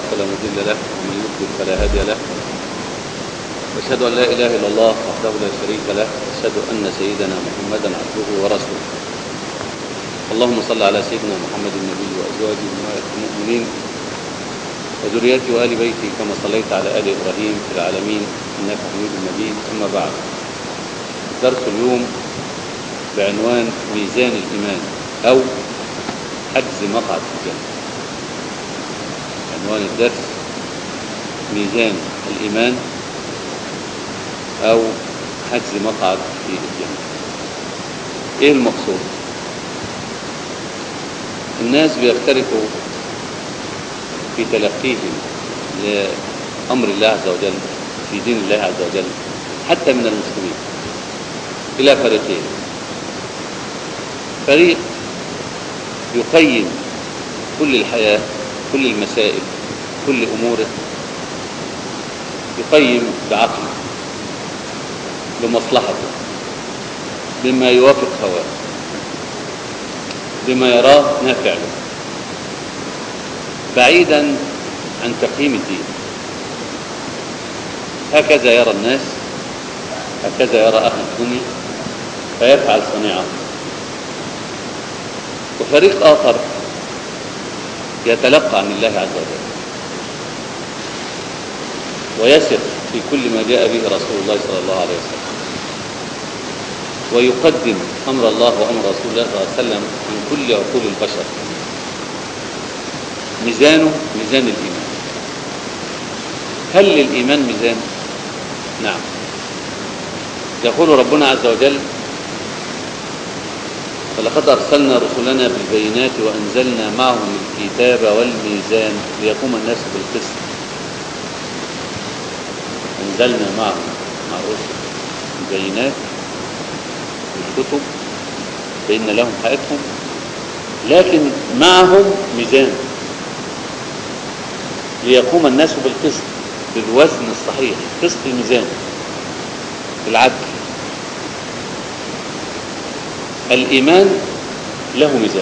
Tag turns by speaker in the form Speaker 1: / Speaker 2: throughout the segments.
Speaker 1: فلا مضل له ومن يضلل فلا هادي له واشهد ان لا اله الا الله وحده لا شريك له واشهد ان سيدنا محمدا عبده ورسوله اللهم صل على سيدنا محمد النبي وازواجه امهات المؤمنين وذريته وآل بيته كما صليت على آل إبراهيم في العالمين إنك حميد مجيد أما بعد درس اليوم بعنوان ميزان الإيمان أو حجز مقعد في الجنة عنوان الدرس ميزان الإيمان أو حجز مقعد في الجنة إيه المقصود الناس بيختلفوا في تلقيهم لأمر الله عز وجل في دين الله عز وجل حتى من المسلمين إلى فريقين فريق يقيم كل الحياة كل المسائل كل أموره يقيم بعقله بمصلحته بما يوافق هواه بما يراه نافع له بعيدا عن تقييم الدين هكذا يرى الناس هكذا يرى أهل الدنيا فيفعل صنيعه وفريق آخر يتلقى عن الله عز وجل ويثق في كل ما جاء به رسول الله صلى الله عليه وسلم ويقدم أمر الله وأمر رسول الله صلى الله عليه وسلم عن كل عقول البشر ميزانه ميزان الإيمان هل للإيمان ميزان؟ نعم يقول ربنا عز وجل ولقد أرسلنا رسلنا بالبينات وأنزلنا معهم الكتاب والميزان ليقوم الناس بالقسط أنزلنا معهم مع الرسل البينات والكتب بين لهم حياتهم لكن معهم ميزان ليقوم الناس بالقسط بالوزن الصحيح قسط الميزان بالعدل الإيمان له ميزان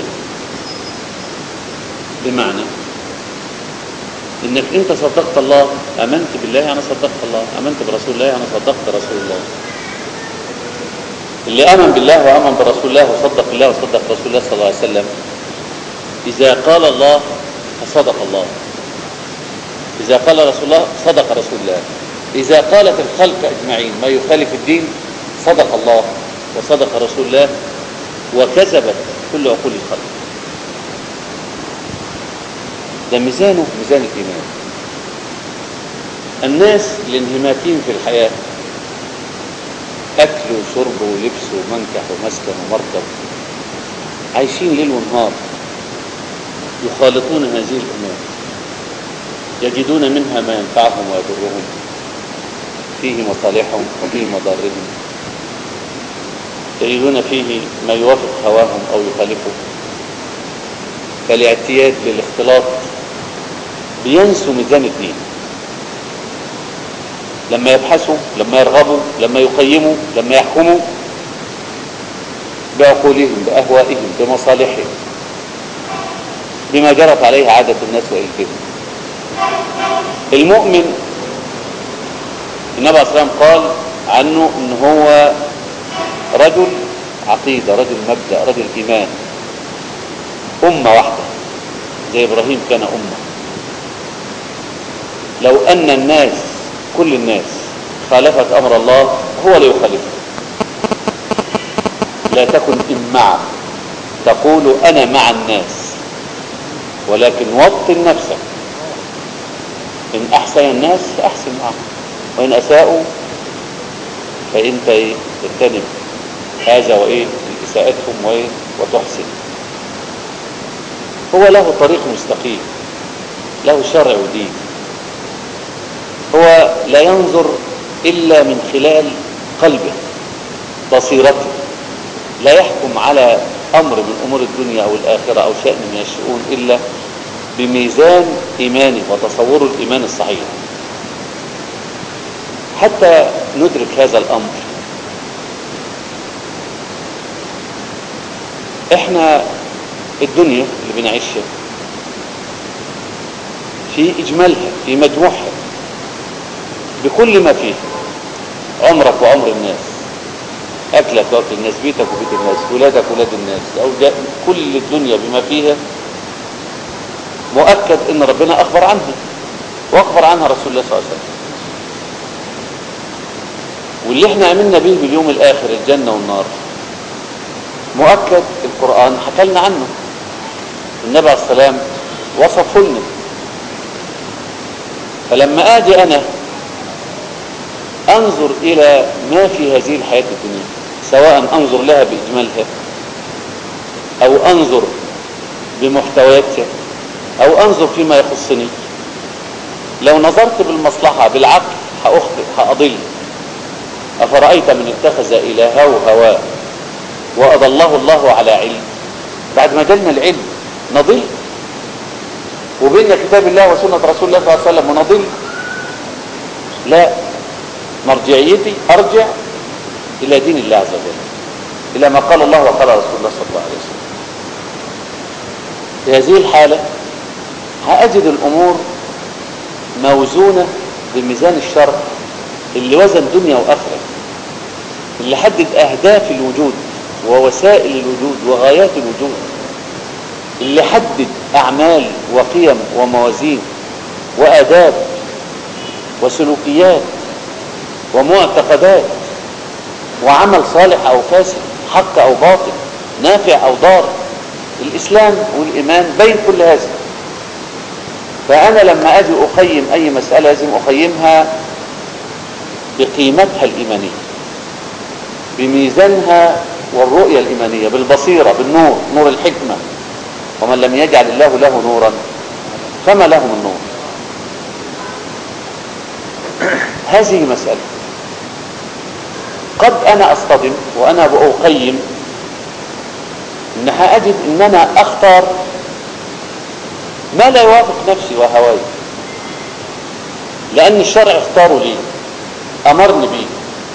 Speaker 1: بمعنى انك انت صدقت الله امنت بالله انا صدقت الله امنت برسول الله انا صدقت رسول الله اللي امن بالله وامن برسول الله وصدق الله وصدق رسول الله صلى الله عليه وسلم اذا قال الله فصدق الله إذا قال رسول الله صدق رسول الله إذا قالت الخلق أجمعين ما يخالف الدين صدق الله وصدق رسول الله وكذبت كل عقول الخلق ده ميزانه ميزان الإيمان الناس الانهماكين في الحياة أكل وشرب ولبس ومنكح ومسكن ومركب عايشين ليل ونهار يخالطون هذه الأمور يجدون منها ما ينفعهم ويضرهم فيه مصالحهم وفيه مضارهم يجدون فيه ما يوافق هواهم أو يخالفه فالاعتياد للاختلاط بينسوا ميزان الدين لما يبحثوا لما يرغبوا لما يقيموا لما يحكموا بعقولهم بأهوائهم بمصالحهم بما جرت عليه عادة الناس وإلكهم المؤمن النبي عليه الصلاة والسلام قال عنه ان هو رجل عقيدة رجل مبدأ رجل إيمان أمة واحدة زي إبراهيم كان أمة لو أن الناس كل الناس خالفت أمر الله هو لا يخالفه لا تكن إمعة تقول أنا مع الناس ولكن وطن نفسك إن أحسن الناس فأحسن معهم وإن أساءوا فأنت إيه تجتنب هذا وإيه إساءتهم وإيه وتحسن هو له طريق مستقيم له شرع ودين هو لا ينظر إلا من خلال قلبه بصيرته لا يحكم على أمر من أمور الدنيا أو الآخرة أو شأن من الشؤون إلا بميزان إيمانه وتصوره الإيمان الصحيح حتى ندرك هذا الأمر احنا الدنيا اللي بنعيشها في إجمالها في مجموعها بكل ما فيه عمرك وعمر الناس أكلك وأكل الناس بيتك وبيت الناس ولادك ولاد الناس أو كل الدنيا بما فيها مؤكد ان ربنا اخبر عنها واخبر عنها رسول الله صلى الله عليه وسلم واللي احنا امنا به باليوم الاخر الجنة والنار مؤكد القرآن حكى لنا عنه النبي عليه السلام وصفه لنا فلما اجي انا انظر الى ما في هذه الحياة الدنيا سواء انظر لها باجمالها او انظر بمحتوياتها او انظر فيما يخصني لو نظرت بالمصلحة بالعقل هأخطئ هأضل أفرأيت من اتخذ إلهه هواه وأضله الله على علم بعد ما جالنا العلم نضل وبين كتاب الله وسنة رسول الله صلى الله عليه وسلم ونضل لا مرجعيتي أرجع إلى دين الله عز وجل إلى ما قال الله وقال رسول الله صلى الله عليه وسلم في هذه الحالة هأجد الأمور موزونة بميزان الشرع اللي وزن دنيا وآخرة اللي حدد أهداف الوجود ووسائل الوجود وغايات الوجود اللي حدد أعمال وقيم وموازين وآداب وسلوكيات ومعتقدات وعمل صالح أو فاسد حق أو باطل نافع أو ضار الإسلام والإيمان بين كل هذا فأنا لما أجي أقيم أي مسألة لازم أقيمها بقيمتها الإيمانية بميزانها والرؤية الإيمانية بالبصيرة بالنور نور الحكمة ومن لم يجعل الله له نورا فما له من نور هذه مسألة قد أنا أصطدم وأنا بأقيم إنها أجد إن أنا أختار ما لا يوافق نفسي وهواي لأن الشرع اختاره لي أمرني به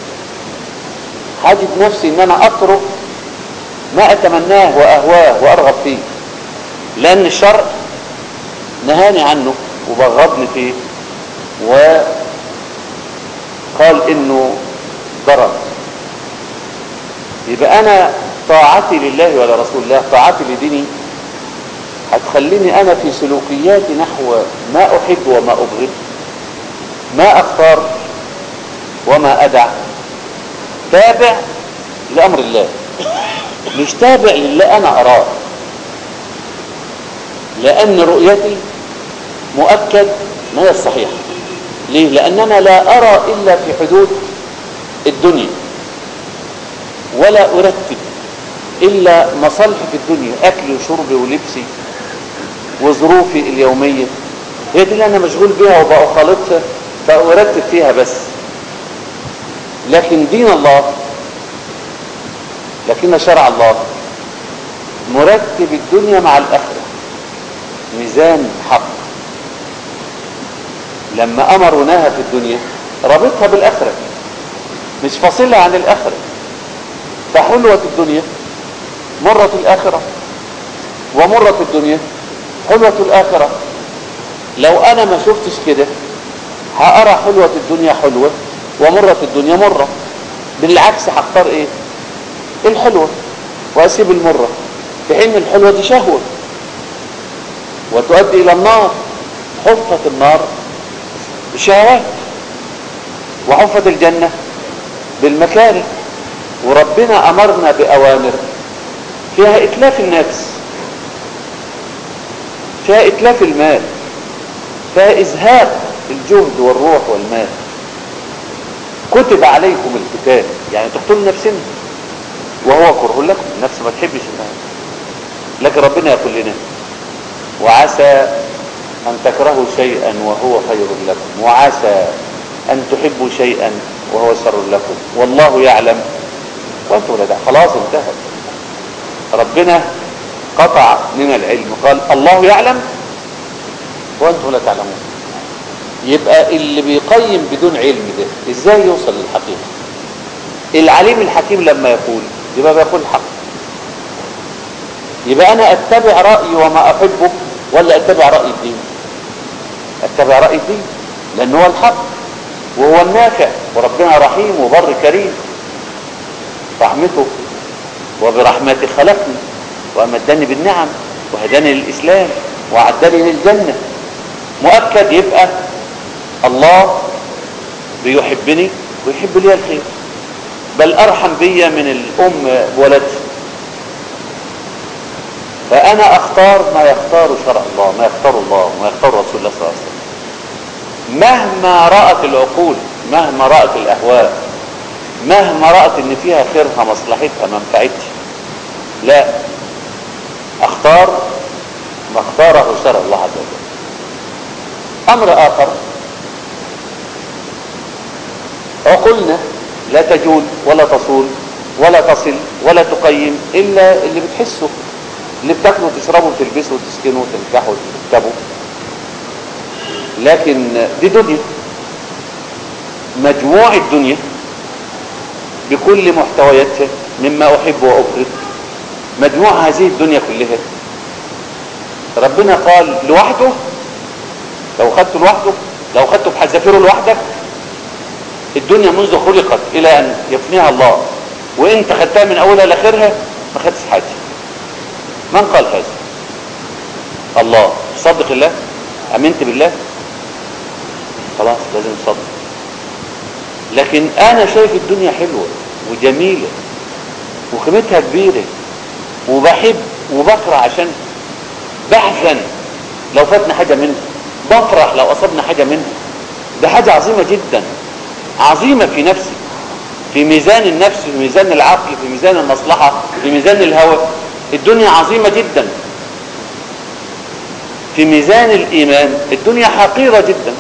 Speaker 1: حاجد نفسي ان انا اترك ما اتمناه واهواه وارغب فيه لان الشرع نهاني عنه وبغضني فيه وقال انه ضرر يبقى انا طاعتي لله ولرسول الله طاعتي لديني هتخليني انا في سلوكياتي نحو ما احب وما ابغض ما اختار وما ادع تابع لامر الله مش تابع للي انا اراه لان رؤيتي مؤكد ما هي الصحيحه ليه لاننا لا ارى الا في حدود الدنيا ولا ارتب الا مصالحي في الدنيا اكلي وشربي ولبسي وظروفي اليوميه هي دي اللي انا مشغول بيها وبخالطها فارتب فيها بس لكن دين الله لكن شرع الله مرتب الدنيا مع الآخرة ميزان حق لما أمر ونهى في الدنيا رابطها بالآخرة مش فاصلها عن الآخرة فحلوة الدنيا مرة الآخرة ومرة الدنيا حلوة الآخرة لو أنا ما شفتش كده هأرى حلوة الدنيا حلوة ومرة الدنيا مرة بالعكس هختار ايه الحلوة واسيب المرة في حين الحلوة دي شهوة وتؤدي الى النار حفت النار بالشهوات وحفت الجنة بالمكاره وربنا امرنا باوامر فيها اتلاف النفس فيها اتلاف المال فيها ازهاق الجهد والروح والمال كتب عليكم القتال يعني تقتلوا نفسنا وهو كره لكم النفس ما تحبش انها لكن ربنا يقول لنا وعسى ان تكرهوا شيئا وهو خير لكم وعسى ان تحبوا شيئا وهو شر لكم والله يعلم وانتم لا خلاص انتهت ربنا قطع من العلم قال الله يعلم وانتم لا تعلمون يبقى اللي بيقيم بدون علم ده ازاي يوصل للحقيقة العليم الحكيم لما يقول يبقى بيقول الحق يبقى انا اتبع رأيي وما احبه ولا اتبع رأي الدين اتبع رأي الدين لأنه هو الحق وهو النافع وربنا رحيم وبر كريم رحمته وبرحمته خلقني وأمدني بالنعم وهداني للإسلام وعدني للجنة مؤكد يبقى الله بيحبني ويحب لي الخير بل أرحم بي من الأم بولدها فأنا أختار ما يختار شرع الله ما يختار الله وما يختار رسول الله صلى الله عليه وسلم مهما رأت العقول مهما رأت الأهواء مهما رأت ان فيها خيرها مصلحتها منفعتها لا اختار ما اختاره شرع الله عز وجل امر اخر عقولنا لا تجول ولا تصول ولا تصل ولا تقيم الا اللي بتحسه اللي بتاكله وتشربه وتلبسه وتسكنه وتنكحه وتكتبه لكن دي دنيا مجموع الدنيا بكل محتوياتها مما أحب وأبغض مجموع هذه الدنيا كلها ربنا قال لوحده لو خدته لوحده لو خدته بحذافيره لوحدك الدنيا منذ خلقت إلى أن يفنيها الله وإنت خدتها من أولها لآخرها ما خدتش حاجة من قال هذا الله صدق الله أمنت بالله خلاص لازم تصدق لكن انا شايف الدنيا حلوة وجميلة وقيمتها كبيرة وبحب وبكره عشان بحزن لو فاتنا حاجة منها بفرح لو اصبنا حاجة منها ده حاجة عظيمة جدا عظيمة في نفسي في ميزان النفس في ميزان العقل في ميزان المصلحة في ميزان الهوى الدنيا عظيمة جدا في ميزان الإيمان الدنيا حقيرة جدا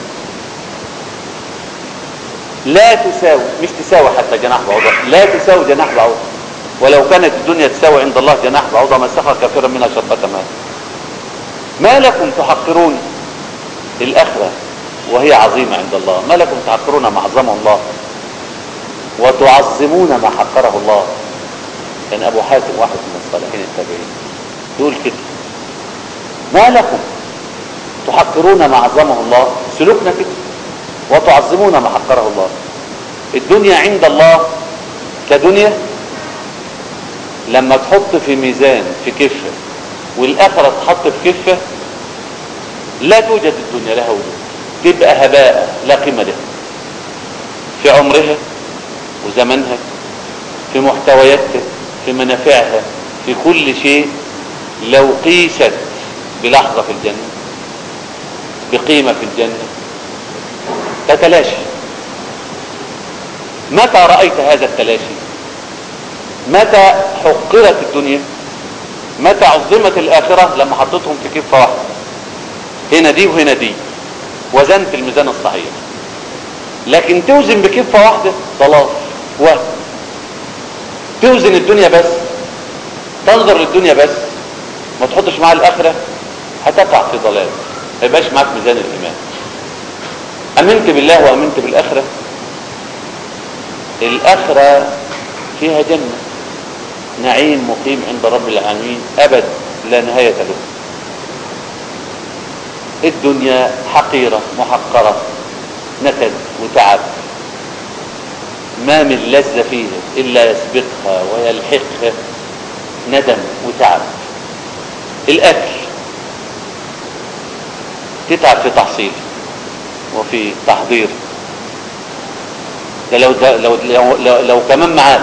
Speaker 1: لا تساوي مش تساوي حتى جناح بعوضة لا تساوي جناح بعوضة ولو كانت الدنيا تساوي عند الله جناح بعوضة ما سخر كثيرا منها شربة ماء ما لكم تحقرون الآخرة وهي عظيمة عند الله ما لكم تحقرون ما عظمه الله وتعظمون ما حقره الله كان أبو حاتم واحد من الصالحين التابعين يقول كده ما لكم تحقرون ما عظمه الله سلوكنا كده وتعظمون ما حقره الله الدنيا عند الله كدنيا لما تحط في ميزان في كفة والآخرة تحط في كفة لا توجد الدنيا لها وجود تبقى هباء لا قيمة لها في عمرها وزمنها في محتوياتها في منافعها في كل شيء لو قيست بلحظة في الجنة بقيمة في الجنة تتلاشى متى رأيت هذا التلاشي متى حقرت الدنيا متى عظمت الآخرة لما حطيتهم في كفة واحدة هنا دي وهنا دي وزنت الميزان الصحيح لكن توزن بكفة واحدة ضلال وهم توزن الدنيا بس تنظر للدنيا بس ما تحطش معاها الآخرة هتقع في ضلال ما يبقاش معاك ميزان الإيمان أمنت بالله وأمنت بالآخرة الآخرة فيها جنة نعيم مقيم عند رب العالمين أبد لا نهاية له الدنيا حقيرة محقرة نكد وتعب ما من لذة فيها إلا يسبقها ويلحقها ندم وتعب الأكل تتعب في تحصيله وفي تحضير ده لو, ده لو, لو, لو, لو كمان معاك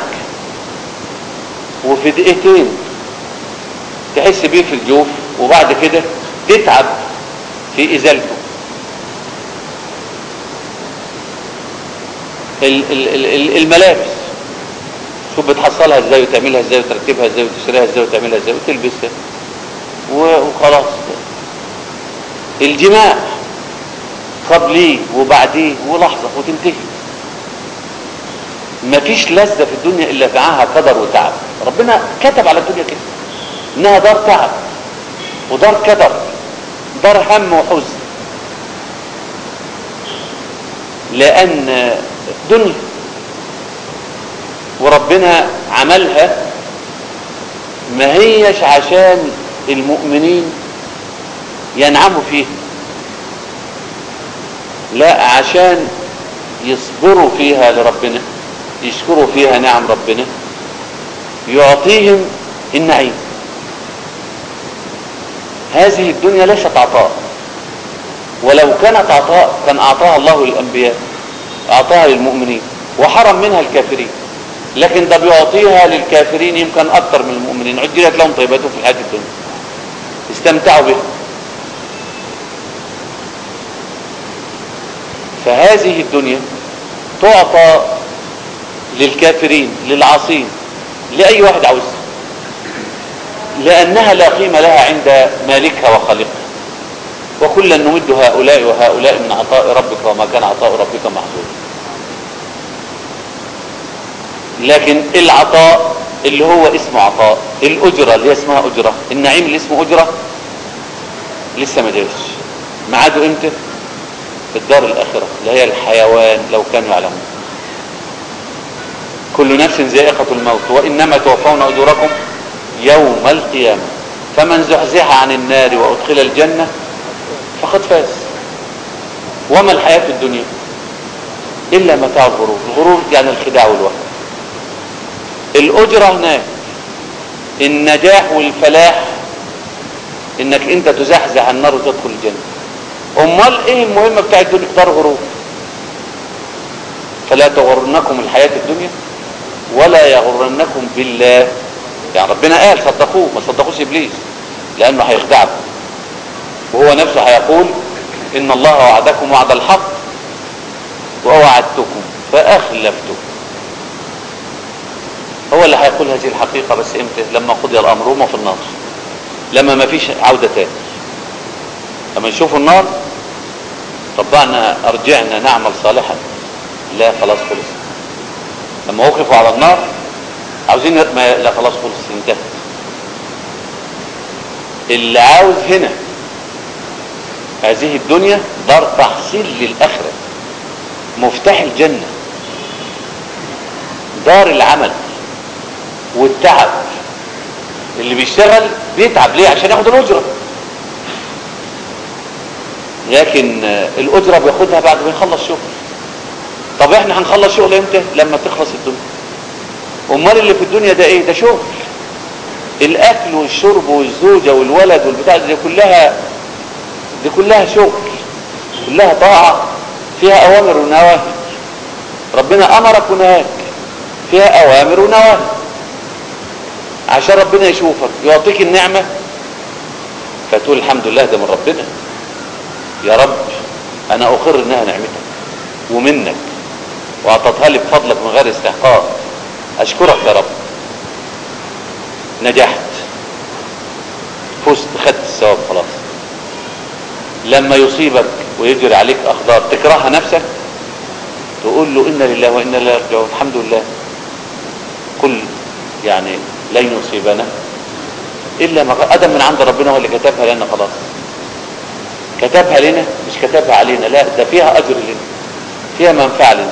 Speaker 1: وفي دقيقتين تحس بيه في الجوف وبعد كده تتعب في ازالته ال ال ال الملابس شوف بتحصلها ازاي وتعملها ازاي وترتبها ازاي وتشتريها ازاي وتعملها ازاي وتلبسها وخلاص الجماع قبليه وبعديه ولحظة وتنتهي مفيش لذة في الدنيا إلا معاها قدر وتعب ربنا كتب على الدنيا كده إنها دار تعب ودار كدر دار هم وحزن لأن دنيا وربنا عملها ما هيش عشان المؤمنين ينعموا فيها لا عشان يصبروا فيها لربنا يشكروا فيها نعم ربنا يعطيهم النعيم هذه الدنيا ليست عطاء ولو كانت عطاء كان أعطاها الله للأنبياء أعطاها للمؤمنين وحرم منها الكافرين لكن ده بيعطيها للكافرين يمكن أكثر من المؤمنين عجلت لهم طيباتهم في الحياة الدنيا استمتعوا بها فهذه الدنيا تعطى للكافرين للعاصين لأي واحد عاوزها لأنها لا قيمة لها عند مالكها وخالقها وكلا نمد هؤلاء وهؤلاء من عطاء ربك وما كان عطاء ربك محظورا لكن العطاء اللي هو اسمه عطاء الأجرة اللي اسمها أجرة النعيم اللي اسمه أجرة لسه ما جاش ميعاده امتى في الدار الآخرة اللي هي الحيوان لو كانوا يعلمون كل نفس ذائقة الموت وإنما توفون أجوركم يوم القيامة فمن زحزح عن النار وأدخل الجنة فقد فاز وما الحياة الدنيا إلا متاع الغرور الغرور يعني الخداع والوهم الأجرة هناك النجاح والفلاح انك انت تزحزح عن النار وتدخل الجنة امال ايه المهمة بتاع الدنيا دار غرور فلا تغرنكم الحياة الدنيا ولا يغرنكم بالله يعني ربنا قال صدقوه ما صدقوش ابليس لانه هيخدعكم وهو نفسه هيقول ان الله وعدكم وعد الحق ووعدتكم فاخلفتكم هو اللي هيقول هذه الحقيقة بس امتى لما قضي الامر وما في النار لما ما فيش عودة تاني لما يشوفوا النار طبعنا ارجعنا نعمل صالحا لا خلاص خلص لما وقفوا على النار عاوزين ما لا خلاص خلص انتهت اللي عاوز هنا هذه الدنيا دار تحصيل للآخرة مفتاح الجنة دار العمل والتعب اللي بيشتغل بيتعب ليه عشان ياخد الأجرة لكن الأجرة بياخدها بعد ما يخلص شغل طب احنا هنخلص شغل امتى لما تخلص الدنيا امال اللي في الدنيا ده ايه ده شغل الاكل والشرب والزوجة والولد والبتاع دي كلها دي كلها شغل كلها طاعة فيها اوامر ونواهي ربنا امرك ونهاك فيها اوامر ونواهي عشان ربنا يشوفك يعطيك النعمة فتقول الحمد لله ده من ربنا يا رب انا اقر انها نعمتك ومنك واعطتها لي بفضلك من غير استحقاق اشكرك يا رب نجحت فزت خدت الثواب خلاص لما يصيبك ويجري عليك اخبار تكرهها نفسك تقول له انا لله وانا اليه راجعون الحمد لله كل يعني لن يصيبنا الا ما ادم من عند ربنا هو اللي كتبها لنا خلاص كتبها لنا مش كتبها علينا لا ده فيها اجر لنا فيها منفعه لنا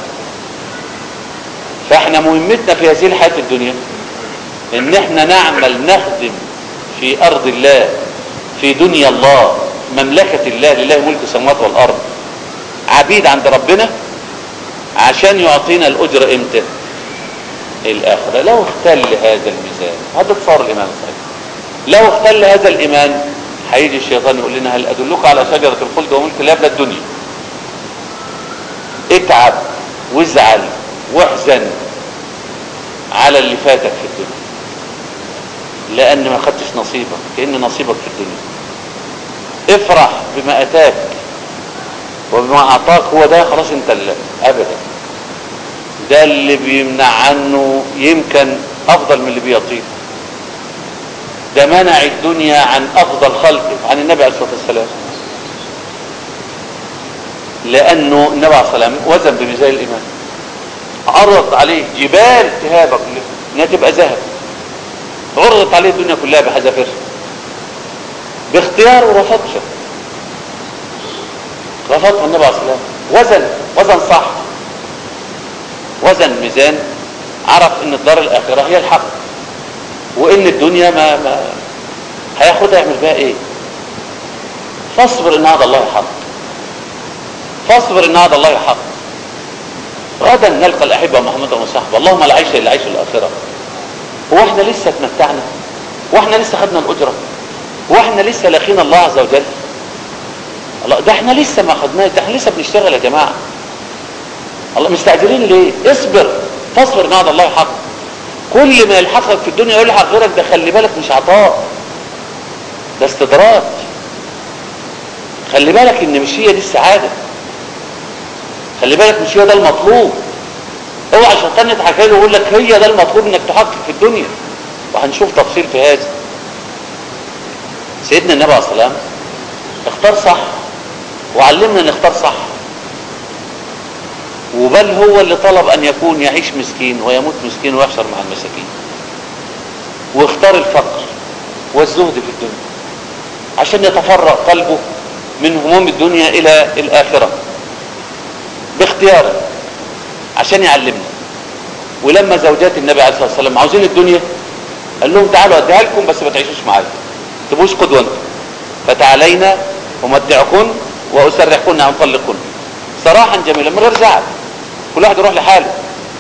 Speaker 1: فاحنا مهمتنا في هذه الحياه الدنيا ان احنا نعمل نخدم في ارض الله في دنيا الله مملكة الله لله ملك السماوات والارض عبيد عند ربنا عشان يعطينا الاجر امتى الاخرة لو اختل هذا الميزان هذا تصور الايمان الصحيح لو اختل هذا الايمان هيجي الشيطان يقول لنا هل ادلك على شجرة الخلد وملك لا بلا الدنيا اتعب وازعل واحزن على اللي فاتك في الدنيا لان ما خدتش نصيبك كأن نصيبك في الدنيا افرح بما اتاك وبما اعطاك هو ده خلاص انت اللي ابدا ده اللي بيمنع عنه يمكن افضل من اللي بيعطيه ده منع الدنيا عن افضل خلقه عن النبي عليه الصلاه والسلام لانه النبي عليه الصلاه والسلام وزن بميزان الايمان عرض عليه جبال تهابه كلها انها تبقى ذهب عرضت عليه الدنيا كلها بحذافيرها باختياره رفضها رفضها النبي عليه الصلاه والسلام وزن وزن صح وزن ميزان عرف ان الدار الاخره هي الحق وان الدنيا ما, ما هياخدها يعمل بها ايه فاصبر ان هذا الله حق فاصبر ان هذا الله حق غدا نلقى الاحبه محمدا وصحبه اللهم لا عيش الا عيش الاخره هو احنا لسه اتمتعنا واحنا لسه خدنا الاجره واحنا لسه لاقينا الله عز وجل الله ده احنا لسه ما خدناه ده احنا لسه بنشتغل يا جماعه الله مستعجلين ليه اصبر فاصبر ان هذا الله حق كل ما يلحقك في الدنيا يلحق غيرك ده خلي بالك مش عطاء ده استدراج خلي بالك ان مش هي دي السعاده خلي بالك مش هي ده المطلوب اوعى الشيطان يضحك له ويقول لك هي ده المطلوب انك تحقق في الدنيا وهنشوف تفصيل في هذا سيدنا النبي عليه الصلاه والسلام اختار صح وعلمنا نختار صح وبل هو اللي طلب ان يكون يعيش مسكين ويموت مسكين ويحشر مع المساكين واختار الفقر والزهد في الدنيا عشان يتفرغ قلبه من هموم الدنيا الى الاخره باختياره عشان يعلمنا ولما زوجات النبي عليه الصلاه والسلام عاوزين الدنيا قال لهم تعالوا اديها لكم بس ما تعيشوش معايا تبقوش قدوه انتم فتعالينا امتعكن واسرحكن او اطلقكن صراحا جميلا من غير زعل كل واحد يروح لحاله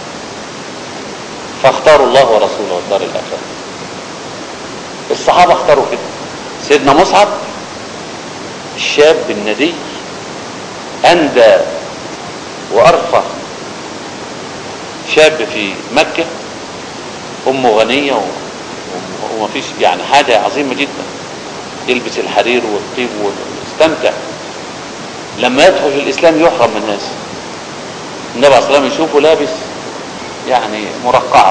Speaker 1: فاختاروا الله ورسوله والدار الاخره الصحابه اختاروا كده سيدنا مصعب الشاب الندي اندى وارفع شاب في مكة امه غنية وما فيش يعني حاجة عظيمة جدا يلبس الحرير والطيب ويستمتع لما يدخل في الاسلام يحرم من الناس النبي عليه الصلاة والسلام يشوفه لابس يعني مرقعة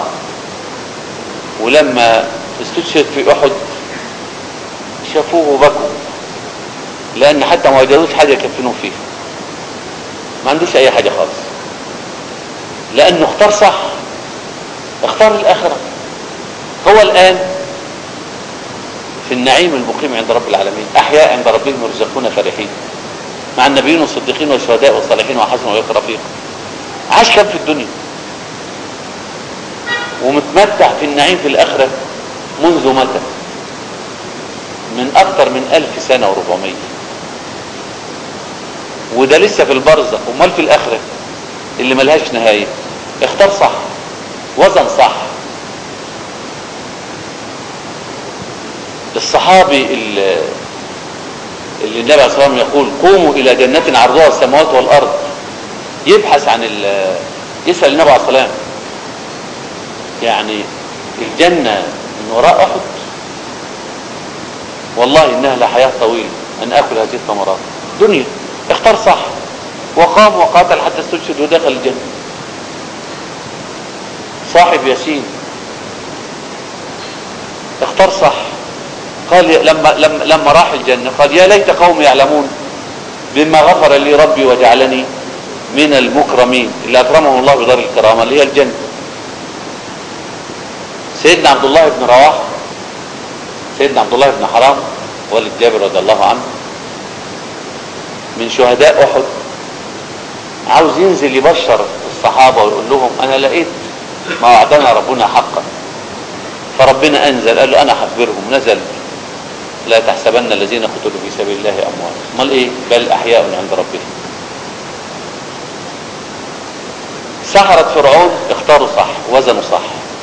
Speaker 1: ولما استشهد في احد شافوه وبكوا لان حتى ما وجدوش حاجة يكفنوه فيها ما عندوش اي حاجة خالص لانه اختار صح اختار الاخرة هو الان في النعيم المقيم عند رب العالمين احياء عند ربهم يرزقون فرحين مع النبيين والصديقين والشهداء والصالحين وحسن اولئك رفيق عاش كم في الدنيا ومتمتع في النعيم في الاخرة منذ متى من اكثر من الف سنة وربعمية وده لسه في البرزخ امال في الاخرة اللي ملهاش نهاية اختار صح وزن صح الصحابي اللي, اللي النبي عليه الصلاة والسلام يقول قوموا الى جنة عرضها السماوات والارض يبحث عن يسأل النبي عليه الصلاة والسلام يعني الجنة من وراء احد والله انها لحياة طويلة ان اكل هذه الثمرات دنيا اختار صح وقام وقاتل حتى استشهد ودخل الجنة صاحب ياسين اختار صح قال لما, لما, لما راح الجنة قال يا ليت قوم يعلمون بما غفر لي ربي وجعلني من المكرمين اللي أكرمهم الله بدار الكرامة اللي هي الجنة سيدنا عبد الله بن رواحه سيدنا عبد الله بن حرام والد جابر رضي الله عنه من شهداء احد عاوز ينزل يبشر الصحابة ويقول لهم انا لقيت ما وعدنا ربنا حقا فربنا انزل قال له انا هخبرهم نزل لا تحسبن الذين قتلوا في سبيل الله اموات امال ايه بل احياء عند ربهم سحرة فرعون اختاروا صح وزنوا صح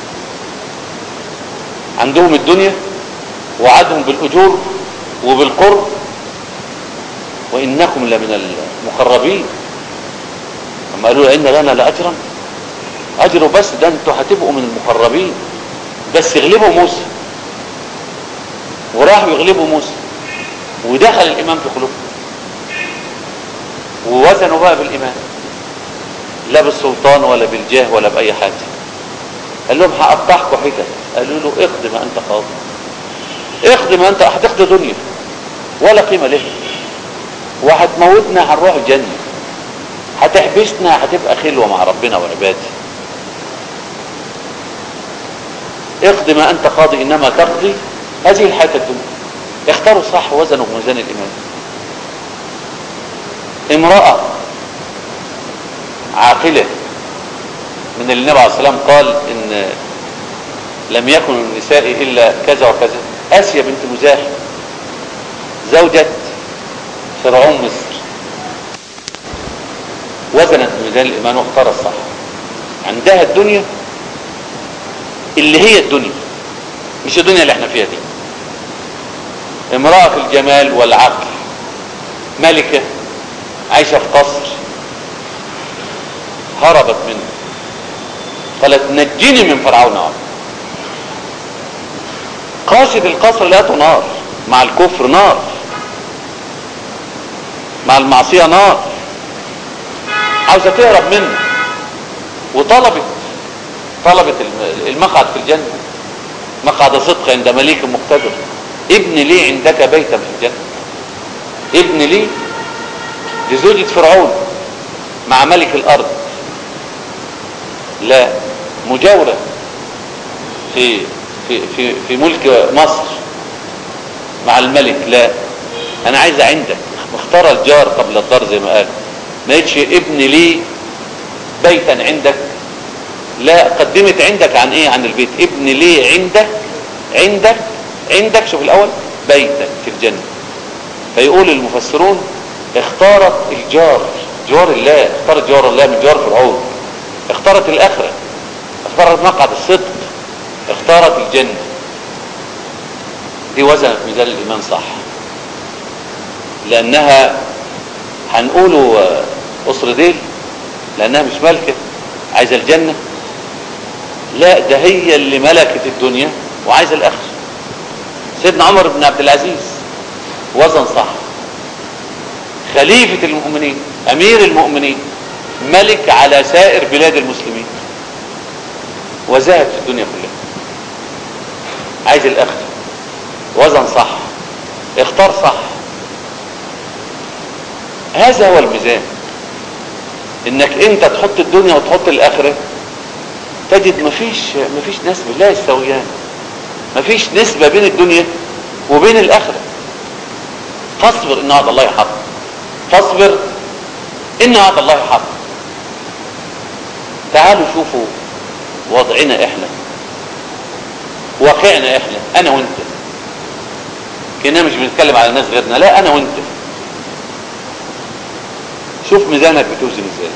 Speaker 1: عندهم الدنيا وعدهم بالاجور وبالقرب وانكم لمن المقربين اما قالوا ان لنا لاجرا اجروا بس ده انتوا هتبقوا من المقربين بس يغلبوا موسى وراحوا يغلبوا موسى ودخل الايمان في قلوبهم ووزنوا بقى بالايمان لا بالسلطان ولا بالجاه ولا باي حاجه قال لهم هقطعكم حتت قالوا له اقضي ما انت قاضي اقضي ما انت هتقضي دنيا ولا قيمه لها وهتموتنا هنروح الجنه هتحبسنا هتبقى خلوه مع ربنا وعباده اقضي ما انت قاضي انما تقضي هذه الحياه الدنيا اختاروا صح وزنوا بميزان الايمان امراه عاقله من اللي النبي عليه الصلاه والسلام قال ان لم يكن النساء الا كذا وكذا اسيا بنت مزاحم زوجة فرعون مصر وزنت بميزان الايمان واختار الصح عندها الدنيا اللي هي الدنيا مش الدنيا اللي احنا فيها دي امرأة في الجمال والعقل ملكة عايشة في قصر هربت منه قالت نجني من فرعون عمر قاصد القصر لقته نار مع الكفر نار مع المعصية نار عاوزة تهرب منه وطلبت طلبت المقعد في الجنة مقعد صدق عند مليك مقتدر ابن لي عندك بيتا في الجنة ابن لي دي زوجة فرعون مع ملك الارض لا مجاورة في في في في ملك مصر مع الملك لا انا عايزة عندك مختار الجار قبل الدار زي ما قال ما يتش ابن لي بيتا عندك لا قدمت عندك عن ايه عن البيت ابن لي عندك عندك عندك شوف الاول بيتا في الجنة فيقول المفسرون اختارت الجار جوار الله اختارت جوار الله من جوار فرعون اختارت الاخرة اختارت مقعد الصدق اختارت الجنة دي وزنت ميزان الايمان صح لانها هنقوله قصر ديل لانها مش ملكة عايزة الجنة لا ده هي اللي ملكت الدنيا وعايزة الاخر سيدنا عمر بن عبد العزيز وزن صح خليفة المؤمنين امير المؤمنين ملك على سائر بلاد المسلمين وزهد في الدنيا كلها عايز الاخر وزن صح اختار صح هذا هو الميزان انك انت تحط الدنيا وتحط الاخره تجد مفيش مفيش نسبه لا يستويان مفيش نسبه بين الدنيا وبين الاخره فاصبر ان وعد الله حق فاصبر ان وعد الله حق تعالوا شوفوا وضعنا احنا واقعنا احنا انا وانت كنا مش بنتكلم على الناس غيرنا لا انا وانت شوف ميزانك بتوزن ازاي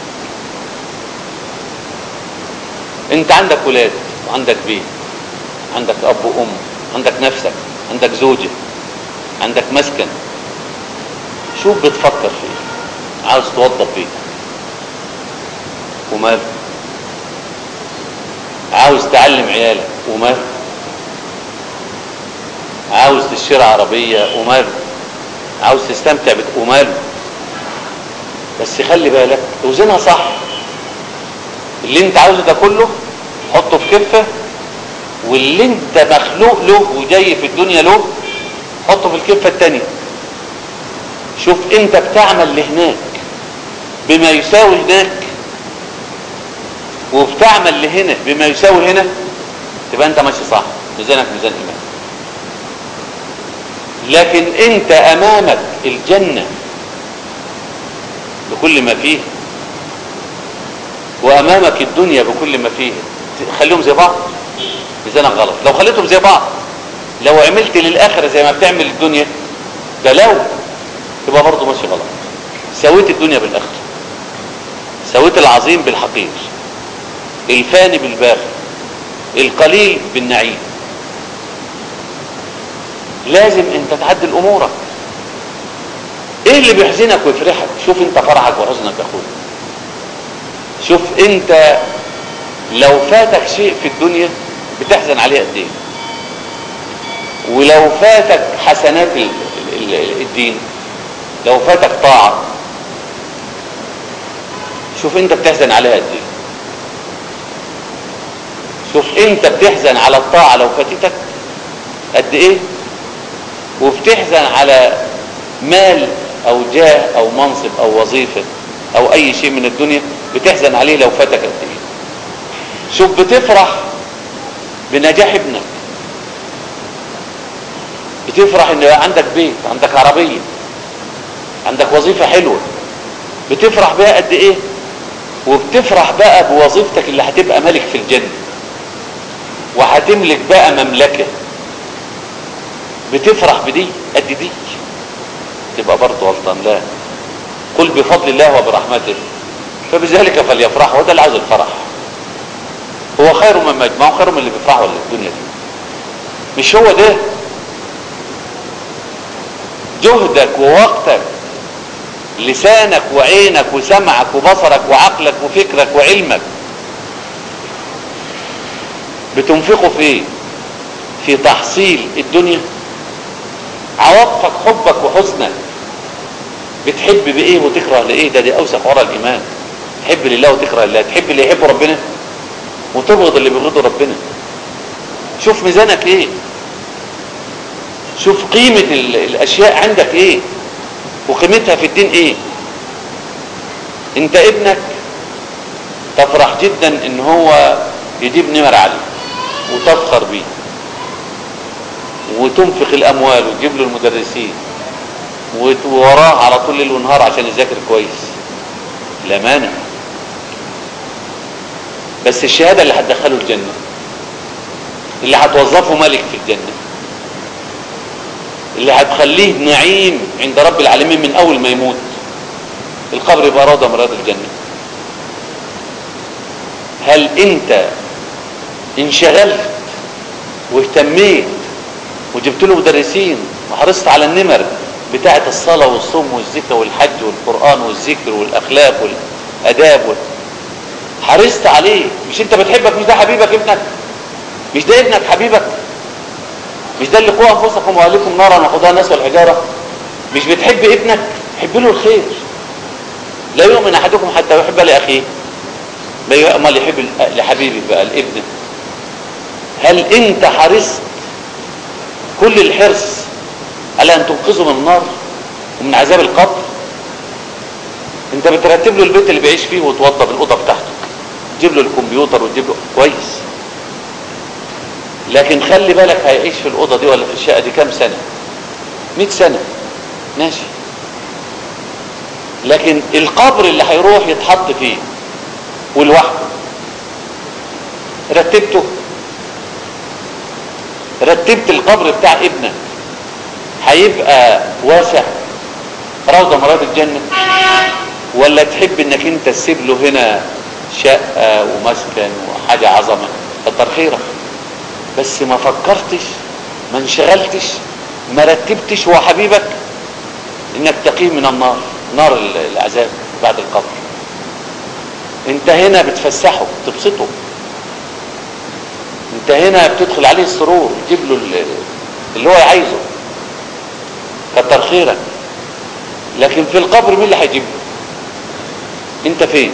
Speaker 1: انت عندك ولاد وعندك بيت عندك اب وام عندك نفسك عندك زوجة عندك مسكن شوف بتفكر فيه عاوز توضب بيتك ومال عاوز تعلم عيالك ومال عاوز تشتري عربية ومال عاوز تستمتع بت... ومال بس خلي بالك توزنها صح اللي انت عاوزه ده كله حطه في كفة واللي انت مخلوق له وجاي في الدنيا له حطه في الكفة التانية شوف انت بتعمل لهناك بما يساوي هناك وبتعمل لهنا بما يساوي هنا تبقى انت ماشي صح ميزانك ميزان ايمان لكن انت امامك الجنة بكل ما فيه وامامك الدنيا بكل ما فيه خليهم زي بعض ميزانك غلط لو خليتهم زي بعض لو عملت للاخره زي ما بتعمل الدنيا ده لو تبقى برضه ماشي غلط سويت الدنيا بالاخره سويت العظيم بالحقير الفاني بالباقي القليل بالنعيم لازم انت تعدل امورك ايه اللي بيحزنك ويفرحك شوف انت فرحك وحزنك يا اخويا شوف انت لو فاتك شيء في الدنيا بتحزن عليه قد ايه ولو فاتك حسنات ال ال الدين لو فاتك طاعة شوف انت بتحزن عليها قد ايه شوف انت بتحزن على الطاعة لو فاتتك قد ايه وبتحزن على مال او جاه او منصب او وظيفة او اي شيء من الدنيا بتحزن عليه لو فاتك قد ايه شوف بتفرح بنجاح ابنك بتفرح ان عندك بيت عندك عربية عندك وظيفة حلوة بتفرح بها قد ايه وبتفرح بقى بوظيفتك اللي هتبقى ملك في الجنة وهتملك بقى مملكة بتفرح بدي قد دي تبقى برضه غلطان لا قل بفضل الله وبرحمته فبذلك فليفرحوا وده اللي عاوز الفرح هو خير من مجمع خير من اللي بيفرحوا الدنيا دي مش هو ده جهدك ووقتك لسانك وعينك وسمعك وبصرك وعقلك وفكرك وعلمك بتنفقه في ايه في تحصيل الدنيا عواطفك حبك وحسنك بتحب بايه وتكره لايه ده دي اوسخ ورا الايمان تحب لله وتكره لله تحب اللي يحب ربنا وتبغض اللي بيبغضه ربنا شوف ميزانك ايه شوف قيمة الاشياء عندك ايه وقيمتها في الدين ايه انت ابنك تفرح جدا ان هو يجيب نمر عليه وتفخر بيه وتنفق الاموال وتجيب له المدرسين ووراه على طول ليل ونهار عشان يذاكر كويس لا مانع بس الشهاده اللي هتدخله الجنه اللي هتوظفه ملك في الجنه اللي هتخليه نعيم عند رب العالمين من اول ما يموت القبر يبقى روضه من رياض الجنه هل انت انشغلت واهتميت وجبت له مدرسين وحرصت على النمر بتاعه الصلاه والصوم والزكاه والحج والقران والذكر والاخلاق والاداب وال... حرصت عليه مش انت بتحبك مش ده حبيبك ابنك مش ده ابنك حبيبك مش ده اللي قوا انفسكم واهلكم نارا وقودها الناس والحجاره مش بتحب ابنك حب له الخير لا يؤمن احدكم حتى يحب لاخيه لا امال يحب لحبيبي بقى الابن هل انت حرصت كل الحرص على ان تنقذه من النار ومن عذاب القبر انت بترتب له البيت اللي بيعيش فيه وتوضب الاوضه بتاعته تجيب له الكمبيوتر وتجيب له كويس لكن خلي بالك هيعيش في الاوضه دي ولا في الشقه دي كام سنه 100 سنه ماشي لكن القبر اللي هيروح يتحط فيه ولوحده رتبته رتبت القبر بتاع ابنك هيبقى واسع روضة مراد الجنة ولا تحب انك انت تسيب له هنا شقة ومسكن وحاجة عظمة كتر خيرك بس ما فكرتش ما انشغلتش ما رتبتش هو حبيبك انك تقيه من النار نار العذاب بعد القبر انت هنا بتفسحه تبسطه انت هنا بتدخل عليه السرور تجيب له اللي هو عايزه كتر خيرك لكن في القبر مين اللي هيجيب له انت فين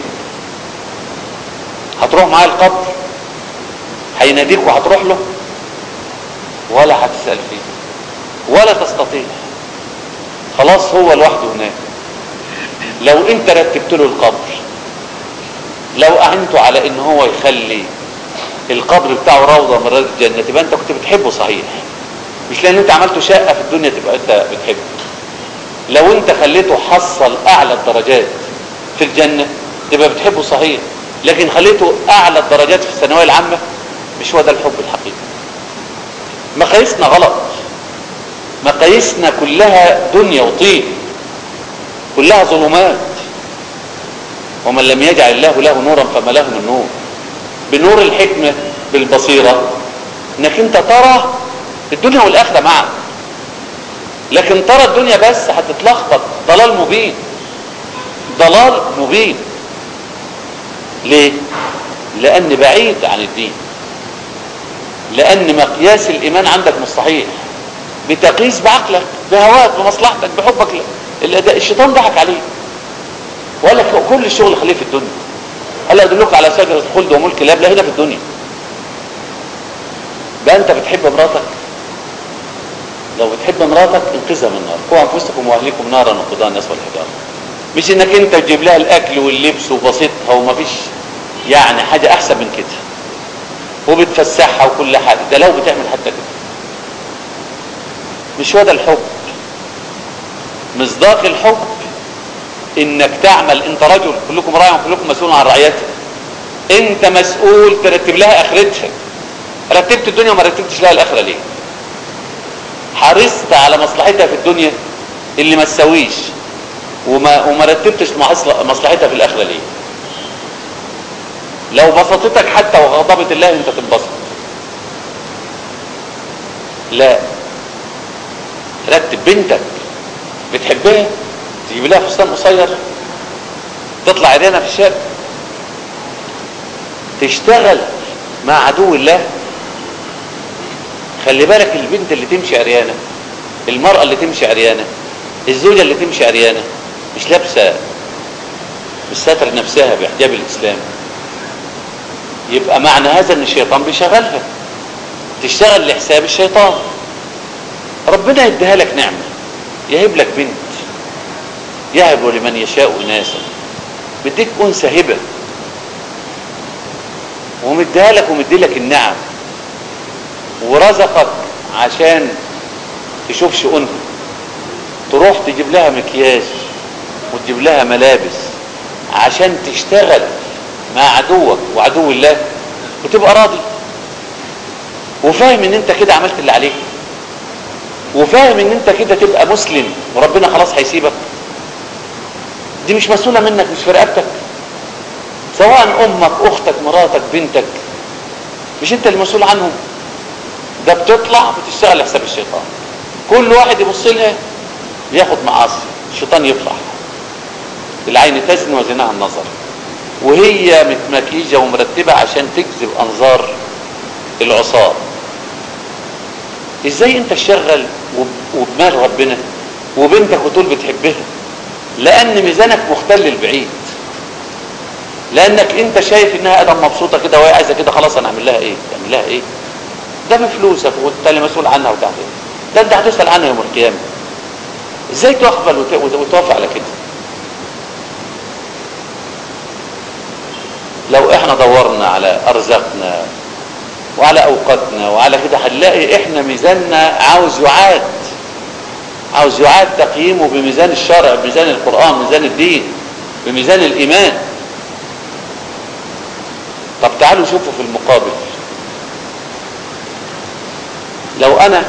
Speaker 1: هتروح معاه القبر هيناديك وهتروح له ولا هتسأل فيه ولا تستطيع خلاص هو لوحده هناك لو انت رتبت له القبر لو اعنته على ان هو يخلي القبر بتاعه روضه من رياض الجنه تبقى انت كنت بتحبه صحيح مش لان انت عملته شقه في الدنيا تبقى انت بتحبه لو انت خليته حصل اعلى الدرجات في الجنه تبقى بتحبه صحيح لكن خليته اعلى الدرجات في الثانويه العامه مش هو ده الحب الحقيقي مقاييسنا غلط مقاييسنا كلها دنيا وطين كلها ظلمات ومن لم يجعل الله له نورا فما له من نور بنور الحكمة بالبصيرة انك انت ترى الدنيا والاخرة معا لكن ترى الدنيا بس هتتلخبط ضلال مبين ضلال مبين ليه لان بعيد عن الدين لان مقياس الايمان عندك مش صحيح بتقيس بعقلك بهواك بمصلحتك بحبك الاداء الشيطان ضحك عليه وقال لك كل الشغل خليه في الدنيا هل ادلك على شجره الخلد وملك لا هنا في الدنيا بقى انت بتحب مراتك لو بتحب مراتك انقذها من النار قوا انفسكم واهليكم نارا وقضاء الناس والحجاره مش انك انت تجيب لها الاكل واللبس وبسيطها ومفيش يعني حاجه احسن من كده وبتفسحها وكل حاجه ده لو بتعمل حتى كده مش هو ده الحب مصداق الحب انك تعمل انت رجل كلكم راع وكلكم مسؤول عن رعيته انت مسؤول ترتب لها اخرتها رتبت الدنيا وما رتبتش لها الاخره ليه حرصت على مصلحتها في الدنيا اللي ما تساويش وما وما رتبتش مصلحتها في الاخره ليه لو بسطتك حتى وغضبت الله انت تنبسط لا رتب بنتك بتحبها تجيب لها فستان قصير تطلع عريانه في الشارع تشتغل مع عدو الله خلي بالك البنت اللي تمشي عريانه المرأة اللي تمشي عريانه الزوجة اللي تمشي عريانه مش لابسه مش ساتر نفسها بحجاب الاسلام يبقى معنى هذا ان الشيطان بيشغلها تشتغل لحساب الشيطان ربنا يديها لك نعمة يهب لك بنت يهب لمن يشاء اناسا بديك انثى هبه ومديها لك ومدي لك النعم ورزقك عشان تشوف شؤونها تروح تجيب لها مكياج وتجيب لها ملابس عشان تشتغل مع عدوك وعدو الله وتبقى راضي وفاهم ان انت كده عملت اللي عليك وفاهم ان انت كده تبقى مسلم وربنا خلاص هيسيبك دي مش مسؤولة منك مش في رقبتك سواء امك اختك مراتك بنتك مش انت المسؤول عنهم ده بتطلع بتشتغل لحساب الشيطان كل واحد يبص لها ياخد معاصي الشيطان يفرح العين تزن وزناها النظر وهي متمكيجة ومرتبة عشان تجذب انظار العصاة ازاي انت تشغل وبمال ربنا وبنتك وتقول بتحبها لان ميزانك مختل البعيد لانك انت شايف انها ادم مبسوطه كده وهي عايزه كده خلاص انا اعمل لها ايه تعمل لها ايه ده بفلوسك وانت اللي مسؤول عنها وتعمل ده انت هتسال عنها يوم القيامه ازاي تقبل وتوافق على كده لو احنا دورنا على ارزاقنا وعلى اوقاتنا وعلى كده هنلاقي احنا ميزاننا عاوز يعاد عاوز يعاد تقييمه بميزان الشرع بميزان القرآن بميزان الدين بميزان الايمان طب تعالوا شوفوا في المقابل لو انا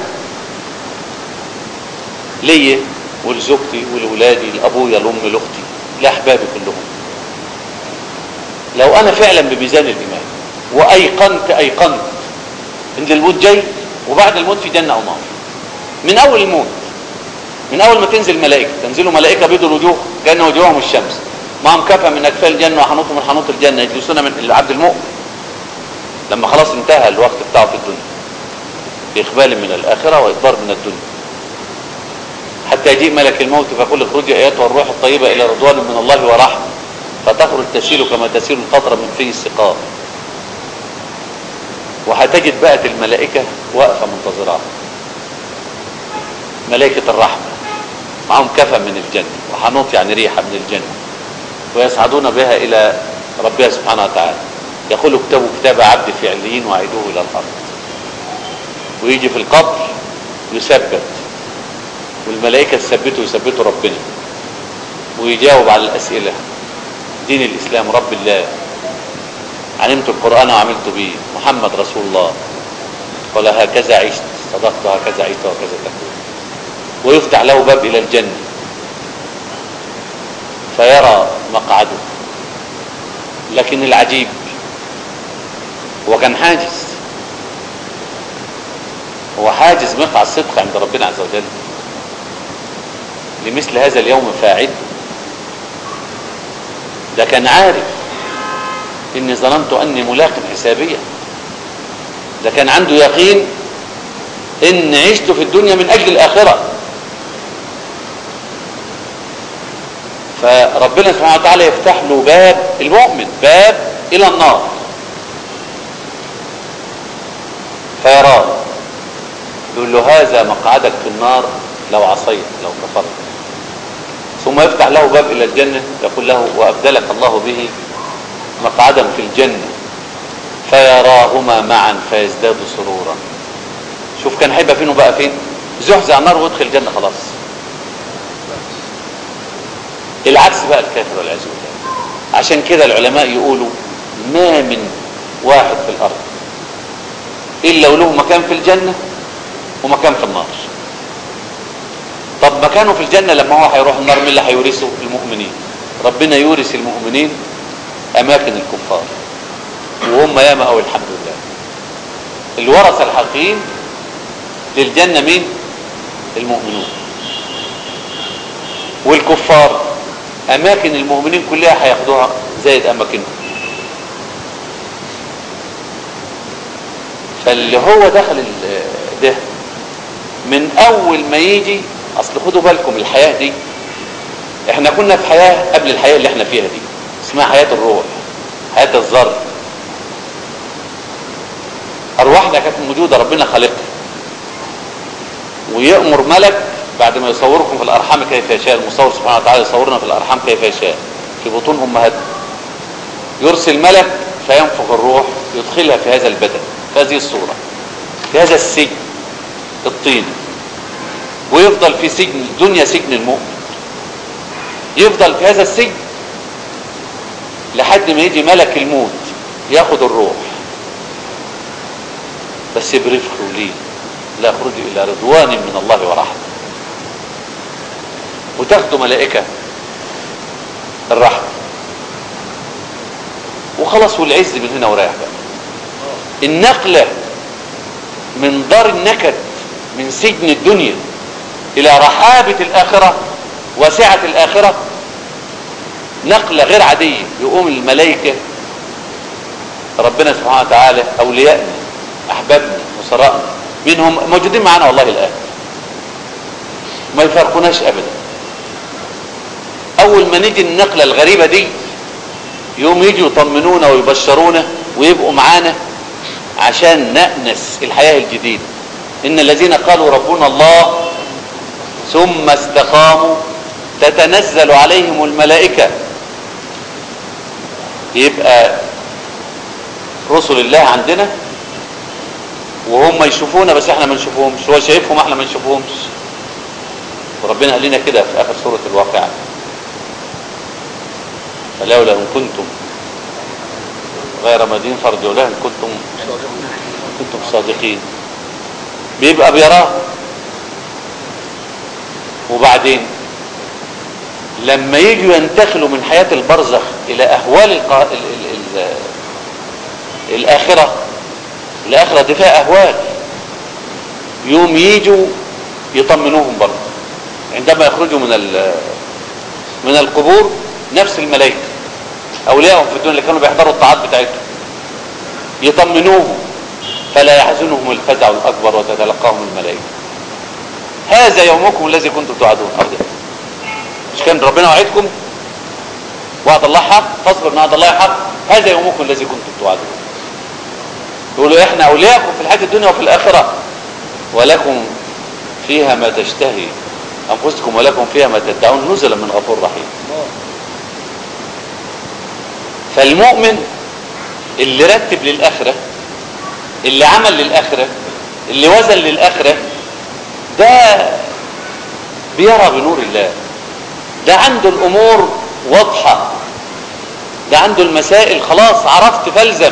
Speaker 1: ليا ولزوجتي ولولادي لابويا لامي لاختي لاحبابي كلهم لو انا فعلا بميزان الايمان وايقنت ايقنت ان الموت جاي وبعد الموت في جنه او نار من اول الموت من اول ما تنزل ملائكه تنزلوا ملائكه بيض الوجوه كان وجوههم الشمس معهم كفى من اكفاء الجنه وحنوط من حنوط الجنه يجلسون من العبد المؤمن لما خلاص انتهى الوقت بتاعه في الدنيا باقبال من الاخره واقبال من الدنيا حتى يجيء ملك الموت فيقول اخرجي ايتها الروح الطيبه الى رضوان من الله ورحمه فتخرج تسيل كما تسيل القطره من في السقاء وهتجد بقت الملائكه واقفه منتظراها ملائكه الرحمه معهم كفى من الجنه وحنوط يعني ريحه من الجنه ويصعدون بها الى ربها سبحانه وتعالى يقول اكتبوا كتاب عبد في عليين وعيدوه الى الارض ويجي في القبر يثبت والملائكة تثبته يثبته ربنا ويجاوب على الأسئلة دين الإسلام رب الله علمت القرآن وعملت به محمد رسول الله قال هكذا عشت صدقت هكذا عشت وهكذا تكون ويفتح له باب إلى الجنة فيرى مقعده لكن العجيب هو كان حاجز هو حاجز مقع الصدق عند ربنا عز وجل لمثل هذا اليوم فاعد ده كان عارف اني ظننت اني ملاق حسابيا ده كان عنده يقين ان عشت في الدنيا من اجل الاخره فربنا سبحانه وتعالى يفتح له باب المؤمن باب الى النار فيراه يقول له هذا مقعدك في النار لو عصيت لو كفرت ثم يفتح له باب الى الجنة يقول له وابدلك الله به مقعدا في الجنة فيراهما معا فيزداد سرورا شوف كان هيبقى فينه بقى فين زحزح النار ويدخل الجنة خلاص العكس بقى الكافر والعياذ بالله عشان كده العلماء يقولوا ما من واحد في الارض الا وله مكان في الجنة ومكان في النار طب مكانه في الجنة لما هو هيروح النار مين اللي هيورثه المؤمنين ربنا يورث المؤمنين اماكن الكفار وهم ياما قوي الحمد لله الورثة الحقيقيين للجنة مين المؤمنون والكفار اماكن المؤمنين كلها هياخدوها زائد اماكنهم فاللي هو دخل ال- ده من اول ما يجي اصل خدوا بالكم الحياة دي احنا كنا في حياة قبل الحياة اللي احنا فيها دي اسمها حياة الروح حياة الذر ارواحنا كانت موجودة ربنا خالقها ويأمر ملك بعد ما يصوركم في الارحام كيف يشاء المصور سبحانه وتعالى يصورنا في الارحام كيف يشاء في بطون امهاتنا يرسل ملك فينفخ الروح يدخلها في هذا البدن في هذه الصورة في هذا السجن الطين ويفضل في سجن الدنيا سجن المؤمن يفضل في هذا السجن لحد ما يجي ملك الموت ياخد الروح بس برفق ولين لا يخرج الى رضوان من الله ورحمه وتاخدوا ملائكه الرحمه وخلاص والعز من هنا ورايح بقى النقله من دار النكد من سجن الدنيا الى رحابه الاخره وسعه الاخره نقله غير عاديه يقوم الملائكه ربنا سبحانه وتعالى اوليائنا احبابنا وسرائنا منهم موجودين معنا والله الان ما يفرقوناش ابدا اول ما نيجي النقله الغريبه دي يوم يجوا يطمنونا ويبشرونا ويبقوا معانا عشان نأنس الحياة الجديدة إن الذين قالوا ربنا الله ثم استقاموا تتنزل عليهم الملائكة يبقى رسل الله عندنا وهم يشوفونا بس احنا ما نشوفهمش هو شايفهم احنا ما نشوفهمش وربنا قال لنا كده في اخر سورة الواقعة فلولا ان كنتم غير مدين فارجعوا له ان كنتم كنتم صادقين بيبقى بيراه وبعدين لما يجوا ينتقلوا من حياة البرزخ الى اهوال القا... ال... ال... ال... الاخرة الاخرة دي فيها اهوال يوم يجوا يطمنوهم برضه عندما يخرجوا من ال... من القبور نفس الملائكة اولياءهم في الدنيا اللي كانوا بيحضروا الطاعات بتاعتهم يطمنوهم فلا يحزنهم الفزع الاكبر وتتلقاهم الملائكة هذا يومكم الذي كنتم توعدون ارض مش كان ربنا وعدكم وعد الله حق فاصبر ان وعد الله حق هذا يومكم الذي كنتم توعدون يقولوا احنا اولياءكم في الحياه الدنيا وفي الاخره ولكم فيها ما تشتهي انفسكم ولكم فيها ما تدعون نزلا من غفور رحيم فالمؤمن اللي رتب للاخره اللي عمل للاخره اللي وزن للاخره ده بيرى بنور الله ده عنده الامور واضحه ده عنده المسائل خلاص عرفت فالزم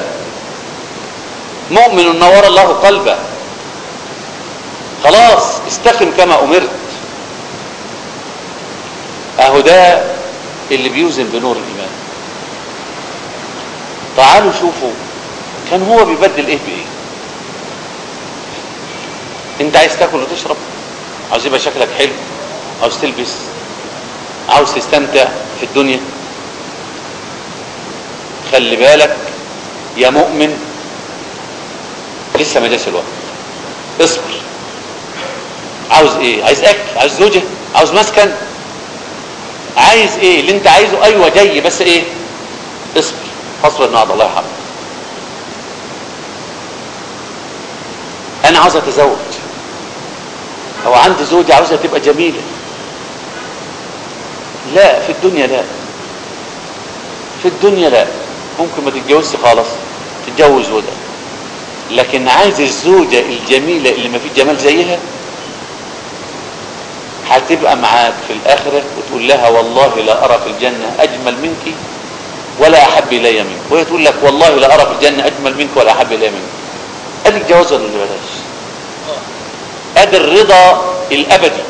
Speaker 1: مؤمن نور الله قلبه خلاص استقم كما امرت اهو ده اللي بيوزن بنور الايمان تعالوا شوفوا كان هو بيبدل ايه بايه انت عايز تاكل وتشرب عاوز يبقى شكلك حلو عاوز تلبس عاوز تستمتع في الدنيا خلي بالك يا مؤمن لسه ما جاش الوقت اصبر عاوز ايه عايز اكل عايز زوجة عاوز مسكن عايز ايه اللي انت عايزه ايوه جاي بس ايه اصبر فاصبر ان وعد الله حق انا عاوز اتزوج او عندي زوجة عاوزها تبقى جميلة لا في الدنيا لا في الدنيا لا ممكن ما تتجوزش خالص تتجوز وده لكن عايز الزوجة الجميلة اللي ما فيش جمال زيها هتبقى معاك في الآخرة وتقول لها والله لا أرى في الجنة أجمل منك ولا أحب إلي منك وهي تقول لك والله لا أرى في الجنة أجمل منك ولا أحب إلي منك أدي الجواز ولا اللي بلاش أدي الرضا الأبدي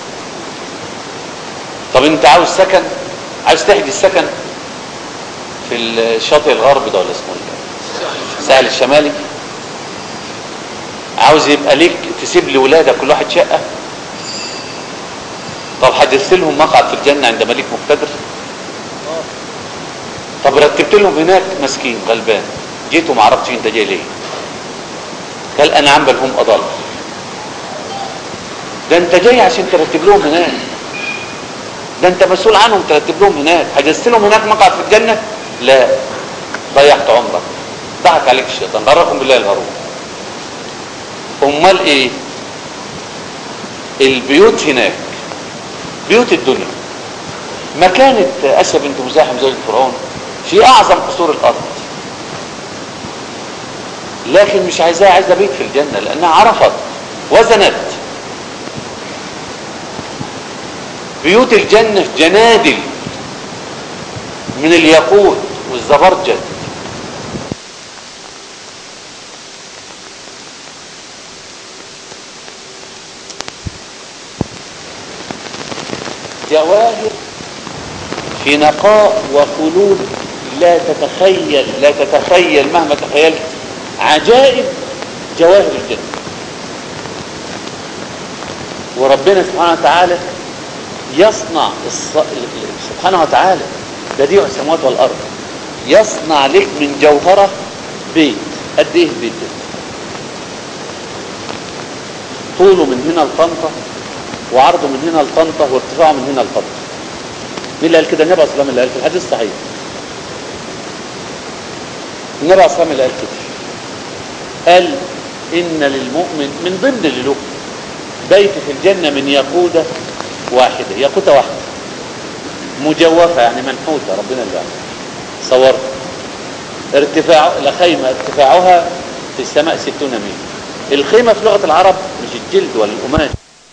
Speaker 1: طب أنت عاوز سكن عاوز تحجز سكن في الشاطئ الغربي ده ولا اسمه ايه الساحل الشمالي عاوز يبقى ليك تسيب لولادك كل واحد شقه طب حدثت لهم مقعد في الجنه عند ملك مقتدر طب رتبت لهم هناك مسكين غلبان جيت وما عرفتش انت جاي ليه قال انعم بل هم اضل ده انت جاي عشان ترتب لهم هناك ده انت مسؤول عنهم ترتب لهم هناك حجزت لهم هناك مقعد في الجنه لا ضيعت عمرك ضحك عليك الشيطان غركم بالله الغرور امال ايه البيوت هناك بيوت الدنيا مكانة اسيا بنت مزاحم زوجة فرعون في اعظم قصور الارض لكن مش عايزاها عايزه بيت في الجنه لانها عرفت وزنت بيوت الجنه جنادل من الياقوت والزبرجد جواهر في نقاء وخلود لا تتخيل لا تتخيل مهما تخيلت عجائب جواهر الجنة وربنا سبحانه وتعالى يصنع الص... سبحانه وتعالى بديع السماوات والأرض يصنع لك من جوهرة بيت قد ايه البيت ده طوله من هنا لطنطا وعرضه من هنا لطنطا وارتفاعه من هنا لطنطا مين اللي قال كده النبي صلى الله عليه وسلم اللي قال في الحديث الصحيح النبي صلى الله عليه وسلم اللي قال كده قال إن للمؤمن من ضمن اللي له بيت في الجنة من ياقوتة واحدة ياقوتة واحدة مجوفة يعني منحوتة ربنا اللي قال صور ارتفاع الخيمة ارتفاعها في السماء ستون ميل الخيمة في لغة العرب مش الجلد ولا القماش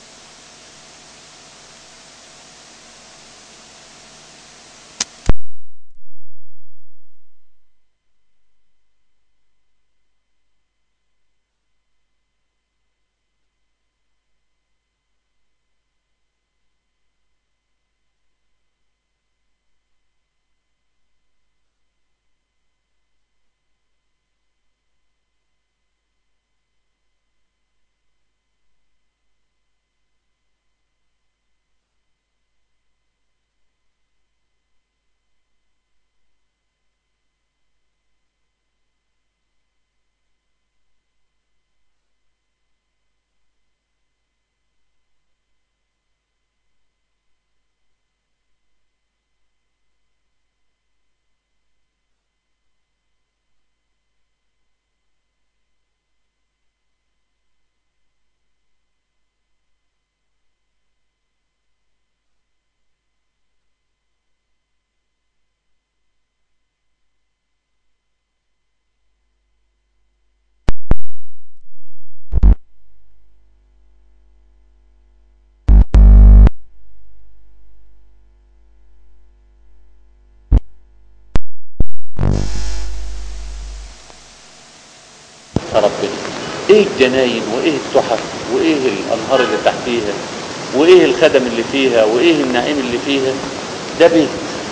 Speaker 1: ربنا ايه الجناين وايه التحف وايه الانهار اللي تحتيها وايه الخدم اللي فيها وايه النعيم اللي فيها ده بيت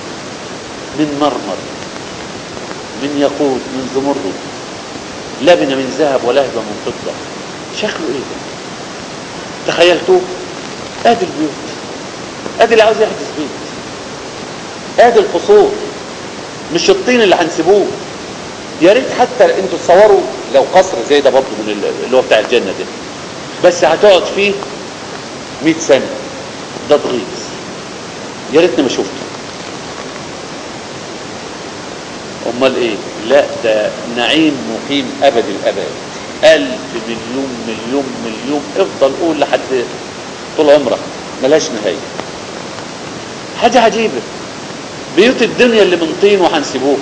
Speaker 1: من مرمر من ياقوت من زمرد لبنه من ذهب ولهبه من فضه شكله ايه ده تخيلتوه ادي البيوت ادي اللي عاوز يحدث بيت ادي القصور مش الطين اللي هنسيبوه يا ريت حتى انتوا تصوروا لو قصر زي ده برضه من اللي هو بتاع الجنه ده بس هتقعد فيه 100 سنه ده تغيظ يا ريتني ما شفته امال ايه لا ده نعيم مقيم ابد الابد الف مليون مليون مليون افضل قول لحد طول عمرك ملاش نهايه حاجه عجيبه بيوت الدنيا اللي من طين وهنسيبوها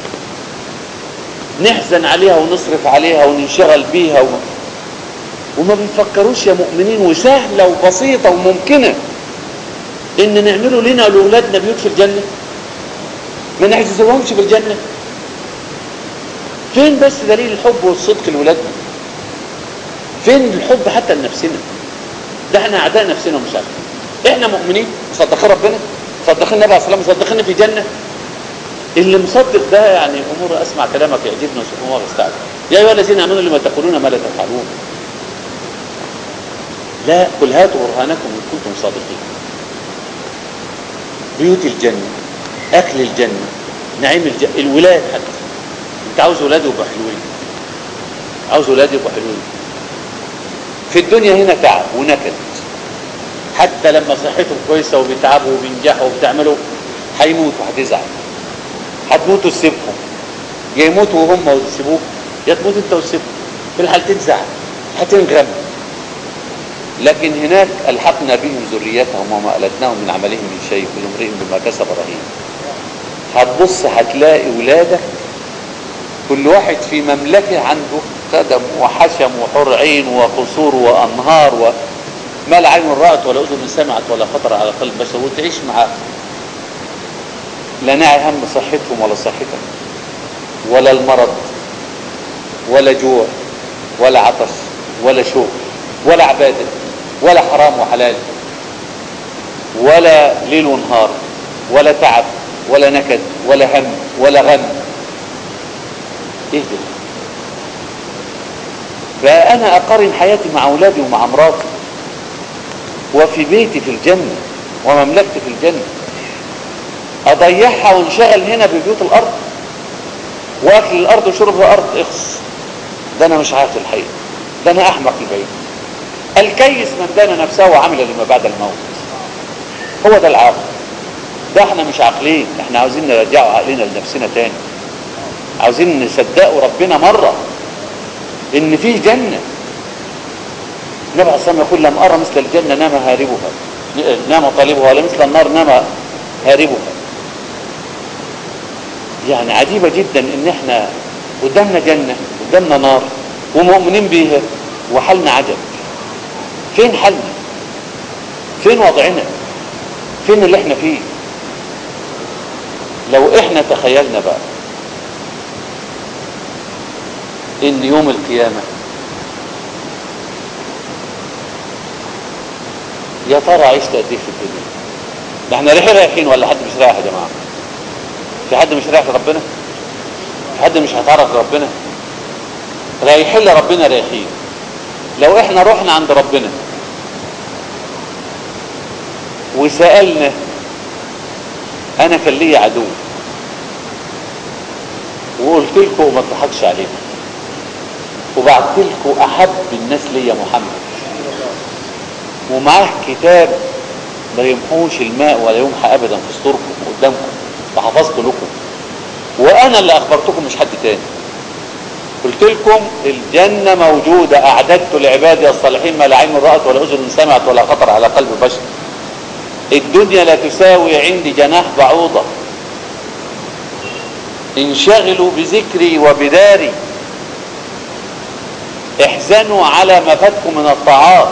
Speaker 1: نحزن عليها ونصرف عليها وننشغل بيها و... وما بنفكروش يا مؤمنين وسهلة وبسيطة وممكنة ان نعمله لنا ولأولادنا بيوت في الجنة ما نعجزهمش في الجنة فين بس دليل الحب والصدق لولادنا فين الحب حتى لنفسنا ده احنا اعداء نفسنا ومش عارفين احنا مؤمنين مصدقين ربنا مصدقين النبي عليه الصلاه والسلام مصدقين في جنه اللي مصدق ده يعني امور اسمع كلامك يعجبني وسبحان الله استعجب يا ايها الذين امنوا لما تقولون ما لا تفعلون لا قل هاتوا برهانكم ان كنتم صادقين بيوت الجنه اكل الجنه نعيم الجنه الولاد حتى انت عاوز ولاد يبقوا حلوين عاوز ولاد يبقوا حلوين في الدنيا هنا تعب ونكد حتى لما صحتهم كويسه وبيتعبوا وبينجحوا وبتعملوا هيموتوا هتزعل هتموتوا تسيبهم يا يموتوا وهم وتسيبوك يا تموت انت وتسيبهم في الحالتين زعل هتنغم لكن هناك الحقنا بهم ذريتهم وما التناهم من عملهم من شيء كل امرئ بما كسب رهين هتبص هتلاقي ولادك كل واحد في مملكه عنده خدم وحشم وحور عين وقصور وانهار و ما لا عين رأت ولا أذن سمعت ولا خطر على قلب بشر وتعيش معاه لا ناعي هم صحتهم ولا صحتك ولا المرض ولا جوع ولا عطش ولا شوق ولا عبادة ولا حرام وحلال ولا ليل ونهار ولا تعب ولا نكد ولا هم ولا غم ايه ده فأنا أقارن حياتي مع أولادي ومع مراتي وفي بيتي في الجنة ومملكتي في الجنة أضيعها وانشغل هنا ببيوت الأرض وأكل الأرض وشرب الأرض اخص ده أنا مش عارف الحقيقة ده أنا أحمق البعيد الكيس من دان نفسه وعمل لما بعد الموت هو ده العقل ده احنا مش عاقلين احنا عاوزين نرجعوا عقلنا لنفسنا تاني عاوزين نصدقوا ربنا مرة ان في جنة النبي عليه الصلاة يقول لم أرى مثل الجنة نام هاربها نام طالبها ولا مثل النار نام هاربها يعني عجيبة جدا ان احنا قدامنا جنة قدامنا نار ومؤمنين بيها وحالنا عجب فين حالنا فين وضعنا فين اللي احنا فيه لو احنا تخيلنا بقى ان يوم القيامة يا ترى عشت قد ايه في الدنيا ده احنا رايحين رايحين ولا حد مش رايح يا جماعه في حد مش رايح لربنا في حد مش هيتعرف لربنا رايحين لربنا رايحين لو احنا رحنا عند ربنا وسألنا انا كان لي عدو وقلت لكم وما تضحكش علينا وبعت لكم احب الناس ليا محمد ومعاه كتاب ما يمحوش الماء ولا يمحى ابدا في صدوركم قدامكم وحفظت لكم وانا اللي اخبرتكم مش حد تاني قلت لكم الجنة موجودة اعددت لعبادي الصالحين ما لا عين رأت ولا اذن سمعت ولا خطر على قلب بشر الدنيا لا تساوي عندي جناح بعوضة انشغلوا بذكري وبداري احزنوا على ما فاتكم من الطاعات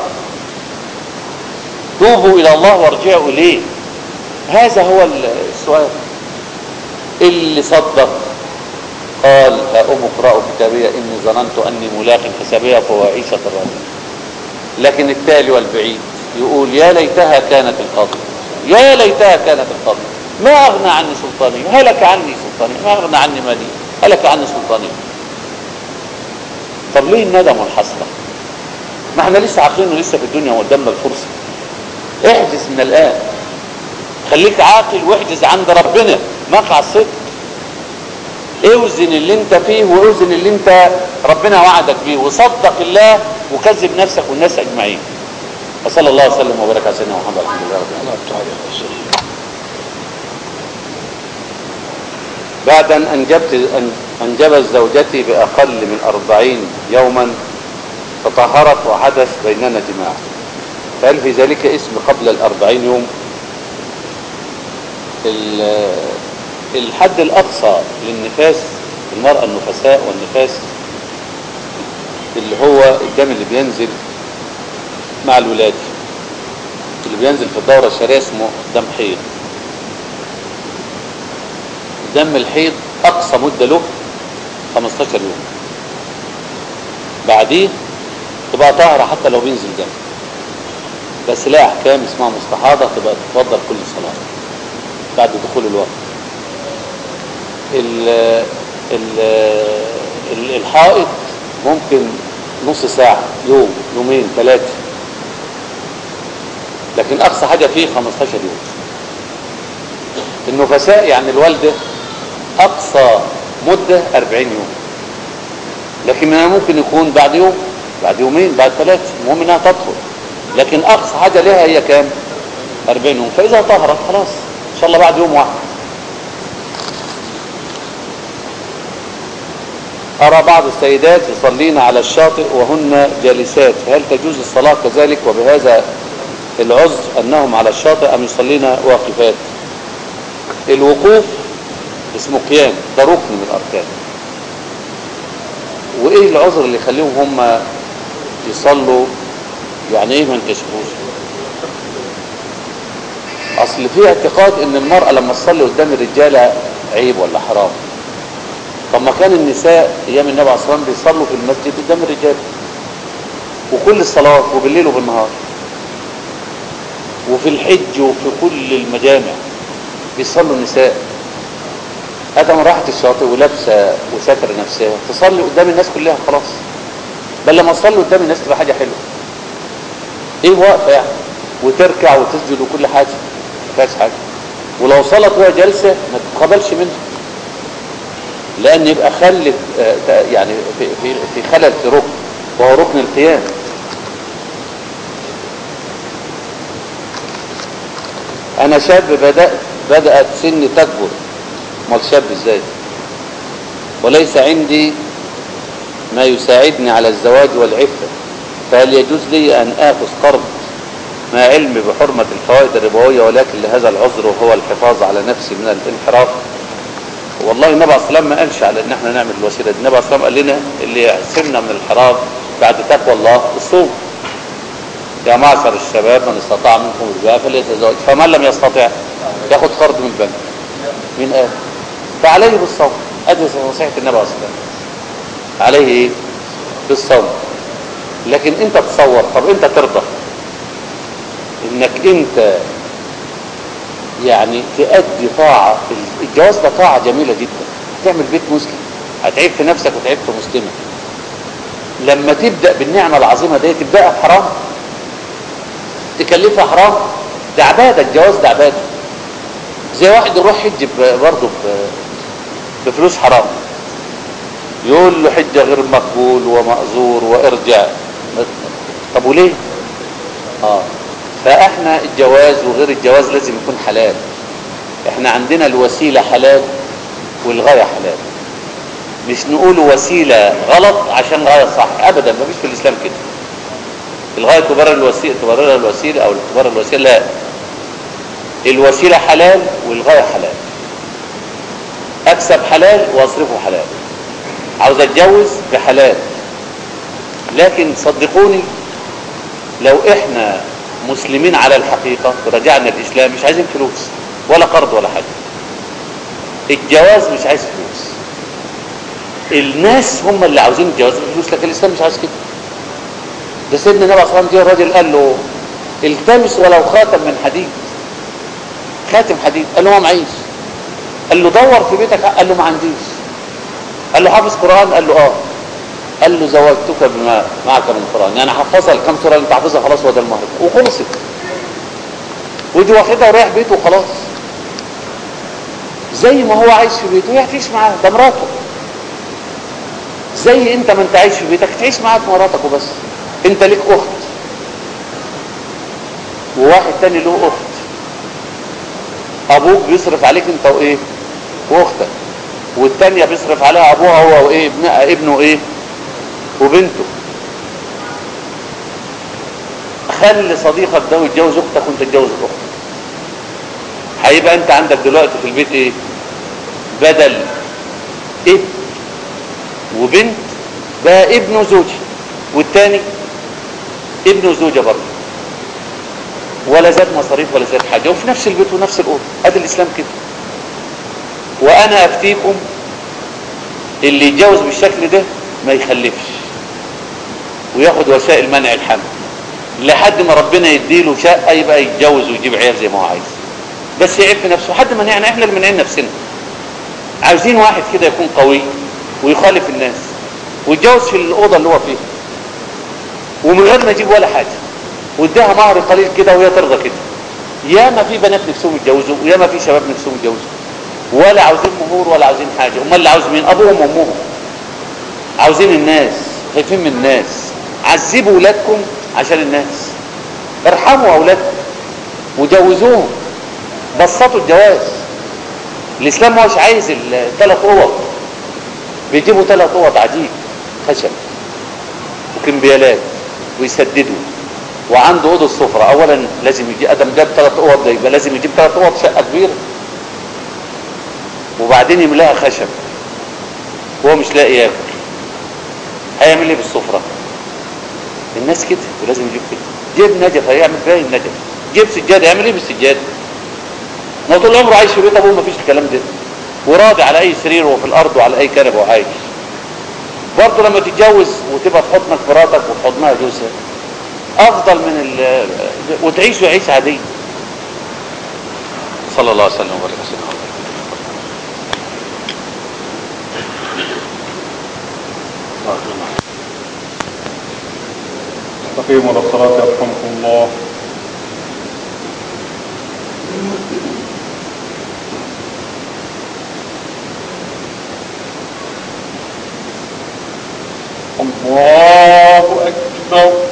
Speaker 1: توبوا الى الله وارجعوا اليه هذا هو السؤال اللي صدق قال هأم اقرأوا كتابية إني ظننت أني ملاق حسابية فهو عيشة راضية لكن التالي والبعيد يقول يا ليتها كانت القاضية يا ليتها كانت القاضية ما أغنى عني سلطاني هلك عني سلطاني ما أغنى عني مالي هلك عني سلطاني طب ليه الندم والحسرة ما احنا لسه عاقلين ولسه في الدنيا وقدامنا الفرصة احجز من الآن خليك عاقل واحجز عند ربنا مقع الصدق اوزن اللي انت فيه واوزن اللي انت ربنا وعدك بيه وصدق الله وكذب نفسك والناس اجمعين وصلى الله وسلم وبارك على سيدنا محمد الحمد لله رب العالمين بعد أن أنجبت أن أنجبت زوجتي بأقل من أربعين يوما تطهرت وحدث بيننا جماع فهل في ذلك اسم قبل الأربعين يوم الحد الأقصى للنفاس المرأة النفساء والنفاس اللي هو الدم اللي بينزل مع الولادة اللي بينزل في الدورة الشرعية اسمه دم حيض دم الحيض أقصى مدة له 15 يوم بعديه تبقى طاهرة حتى لو بينزل دم بس لا أحكام اسمها مستحاضة تبقى تتفضل كل صلاة بعد دخول الوقت ال ال ال الحائط ممكن نص ساعة يوم يومين ثلاثة لكن أقصى حاجة فيه 15 يوم النفساء يعني الوالدة أقصى مدة 40 يوم لكن منها ممكن يكون بعد يوم بعد يومين بعد ثلاثة المهم انها تدخل لكن اقصى حاجة لها هي كام 40 يوم فاذا طهرت خلاص ان شاء الله بعد يوم واحد أرى بعض السيدات يصلين على الشاطئ وهن جالسات هل تجوز الصلاة كذلك وبهذا العذر أنهم على الشاطئ أم يصلين واقفات الوقوف اسمه قيام ده ركن من الأركان وإيه العذر اللي يخليهم هم يصلوا يعني إيه ما انكشفوش أصل في اعتقاد إن المرأة لما تصلي قدام الرجالة عيب ولا حرام طب ما كان النساء ايام النبي عليه الصلاه والسلام بيصلوا في المسجد قدام الرجال وكل الصلاه وبالليل وبالنهار وفي الحج وفي كل المجامع بيصلوا النساء ادم راحت الشاطئ ولابسه وساتر نفسها تصلي قدام الناس كلها خلاص بل لما تصلي قدام الناس تبقى حاجه حلوه ايه واقفه يعني وتركع وتسجد وكل حاجه ما فيهاش حاجه ولو صلت وهي جالسه ما تتقبلش منها لان يبقى خلت يعني في في في خلل في ركن وهو ركن القيام انا شاب بدات بدات سني تكبر امال شاب ازاي وليس عندي ما يساعدني على الزواج والعفه فهل يجوز لي ان اخذ قرض مع علمي بحرمه الفوائد الربويه ولكن لهذا العذر وهو الحفاظ على نفسي من الانحراف والله النبي عليه الصلاه والسلام ما قالش على ان احنا نعمل الوسيله دي النبي عليه الصلاه والسلام قال لنا اللي يعصمنا من الحرام بعد تقوى الله الصوم يا معشر الشباب من استطاع منكم الباء فليتزوج فمن لم يستطع ياخد قرض من البنك مين قال فعليه بالصوم ادي نصيحه النبي عليه الصلاه والسلام عليه ايه بالصوم لكن انت تصور طب انت ترضى انك انت يعني تأدي طاعة الجواز ده طاعة جميلة جدا هتعمل بيت مسلم هتعيب في نفسك وتعيب في مسلمة لما تبدأ بالنعمة العظيمة دي تبدأها بحرام تكلفها حرام ده عبادة الجواز ده عبادة زي واحد يروح حج برضه بفلوس حرام يقول له حجة غير مقبول ومأزور وارجع طب وليه اه فاحنا الجواز وغير الجواز لازم يكون حلال احنا عندنا الوسيلة حلال والغاية حلال مش نقول وسيلة غلط عشان غاية صح ابدا ما فيش في الاسلام كده الغاية تبرر الوسيلة تبرر الوسيلة او تبرر الوسيلة لا الوسيلة حلال والغاية حلال اكسب حلال واصرفه حلال عاوز اتجوز بحلال لكن صدقوني لو احنا مسلمين على الحقيقة ورجعنا الإسلام مش عايزين فلوس ولا قرض ولا حاجة الجواز مش عايز فلوس الناس هم اللي عاوزين الجواز بفلوس لكن الإسلام مش عايز كده ده سيدنا النبي صلى الله عليه وسلم الراجل قال له التمس ولو خاتم من حديد خاتم حديد قال له ما معيش قال له دور في بيتك قال له ما عنديش قال له حافظ قرآن قال له اه قال له زوجتك بما معك من القرآن يعني حفظها الكام سورة اللي انت حافظها خلاص هو ده المهر وخلصت ودي واخدها ورايح بيته وخلاص زي ما هو عايش في بيته يعيش معاه ده مراته زي انت ما انت عايش في بيتك تعيش معاك مراتك وبس انت ليك اخت وواحد تاني له اخت ابوك بيصرف عليك انت وايه واختك والتانية بيصرف عليها ابوها هو وايه ابنها ابنه ايه وبنته خلي صديقك ده يتجوز اختك وانت تتجوز اختك هيبقى انت عندك دلوقتي في البيت ايه بدل ابن وبنت بقى ابن وزوجي والتاني ابن وزوجه برضه ولا زاد مصاريف ولا زاد حاجه وفي نفس البيت ونفس الاوضه ادي الاسلام كده وانا افتيكم اللي يتجوز بالشكل ده ما يخلفش وياخد وسائل منع الحمل لحد ما ربنا يديله شقه يبقى يتجوز ويجيب عيال زي ما هو عايز بس يعيب في نفسه لحد ما يعني احنا اللي منعين نفسنا عاوزين واحد كده يكون قوي ويخالف الناس ويتجوز في الاوضه اللي هو فيها ومن غير ما يجيب ولا حاجه واديها مهر قليل كده وهي ترضى كده يا ما في بنات نفسهم يتجوزوا ويا ما في شباب نفسهم يتجوزوا ولا عاوزين مهور ولا عاوزين حاجه امال اللي عاوز مين ابوهم وامهم عاوزين الناس خايفين من الناس عذبوا ولادكم عشان الناس ارحموا اولادكم وجوزوهم بسطوا الجواز الاسلام مش عايز الثلاث اوض بيجيبوا ثلاث اوض عجيب خشب وكمبيالات ويسددوا وعنده اوضه السفره اولا لازم يجي ادم جاب ثلاث اوض ده يبقى لازم يجيب ثلاث اوض شقه كبيره وبعدين يملاها خشب وهو مش لاقي ياكل هيعمل ايه بالسفره الناس كده ولازم يجيب كده جيب نجف هيعمل فيها النجف جيب سجاده يعمل ايه بالسجاده ما طول عمره عايش في بيت ابوه مفيش الكلام ده وراضي على اي سرير وفي الارض وعلى اي كنبه وعايش برضه لما تتجوز وتبقى في حضنك مراتك وفي حضنها جوزها افضل من ال وتعيشوا عيشه عاديه صلى الله عليه وسلم وبارك على سيدنا محمد
Speaker 2: استقيموا على الصلاة يرحمكم الله الله أكبر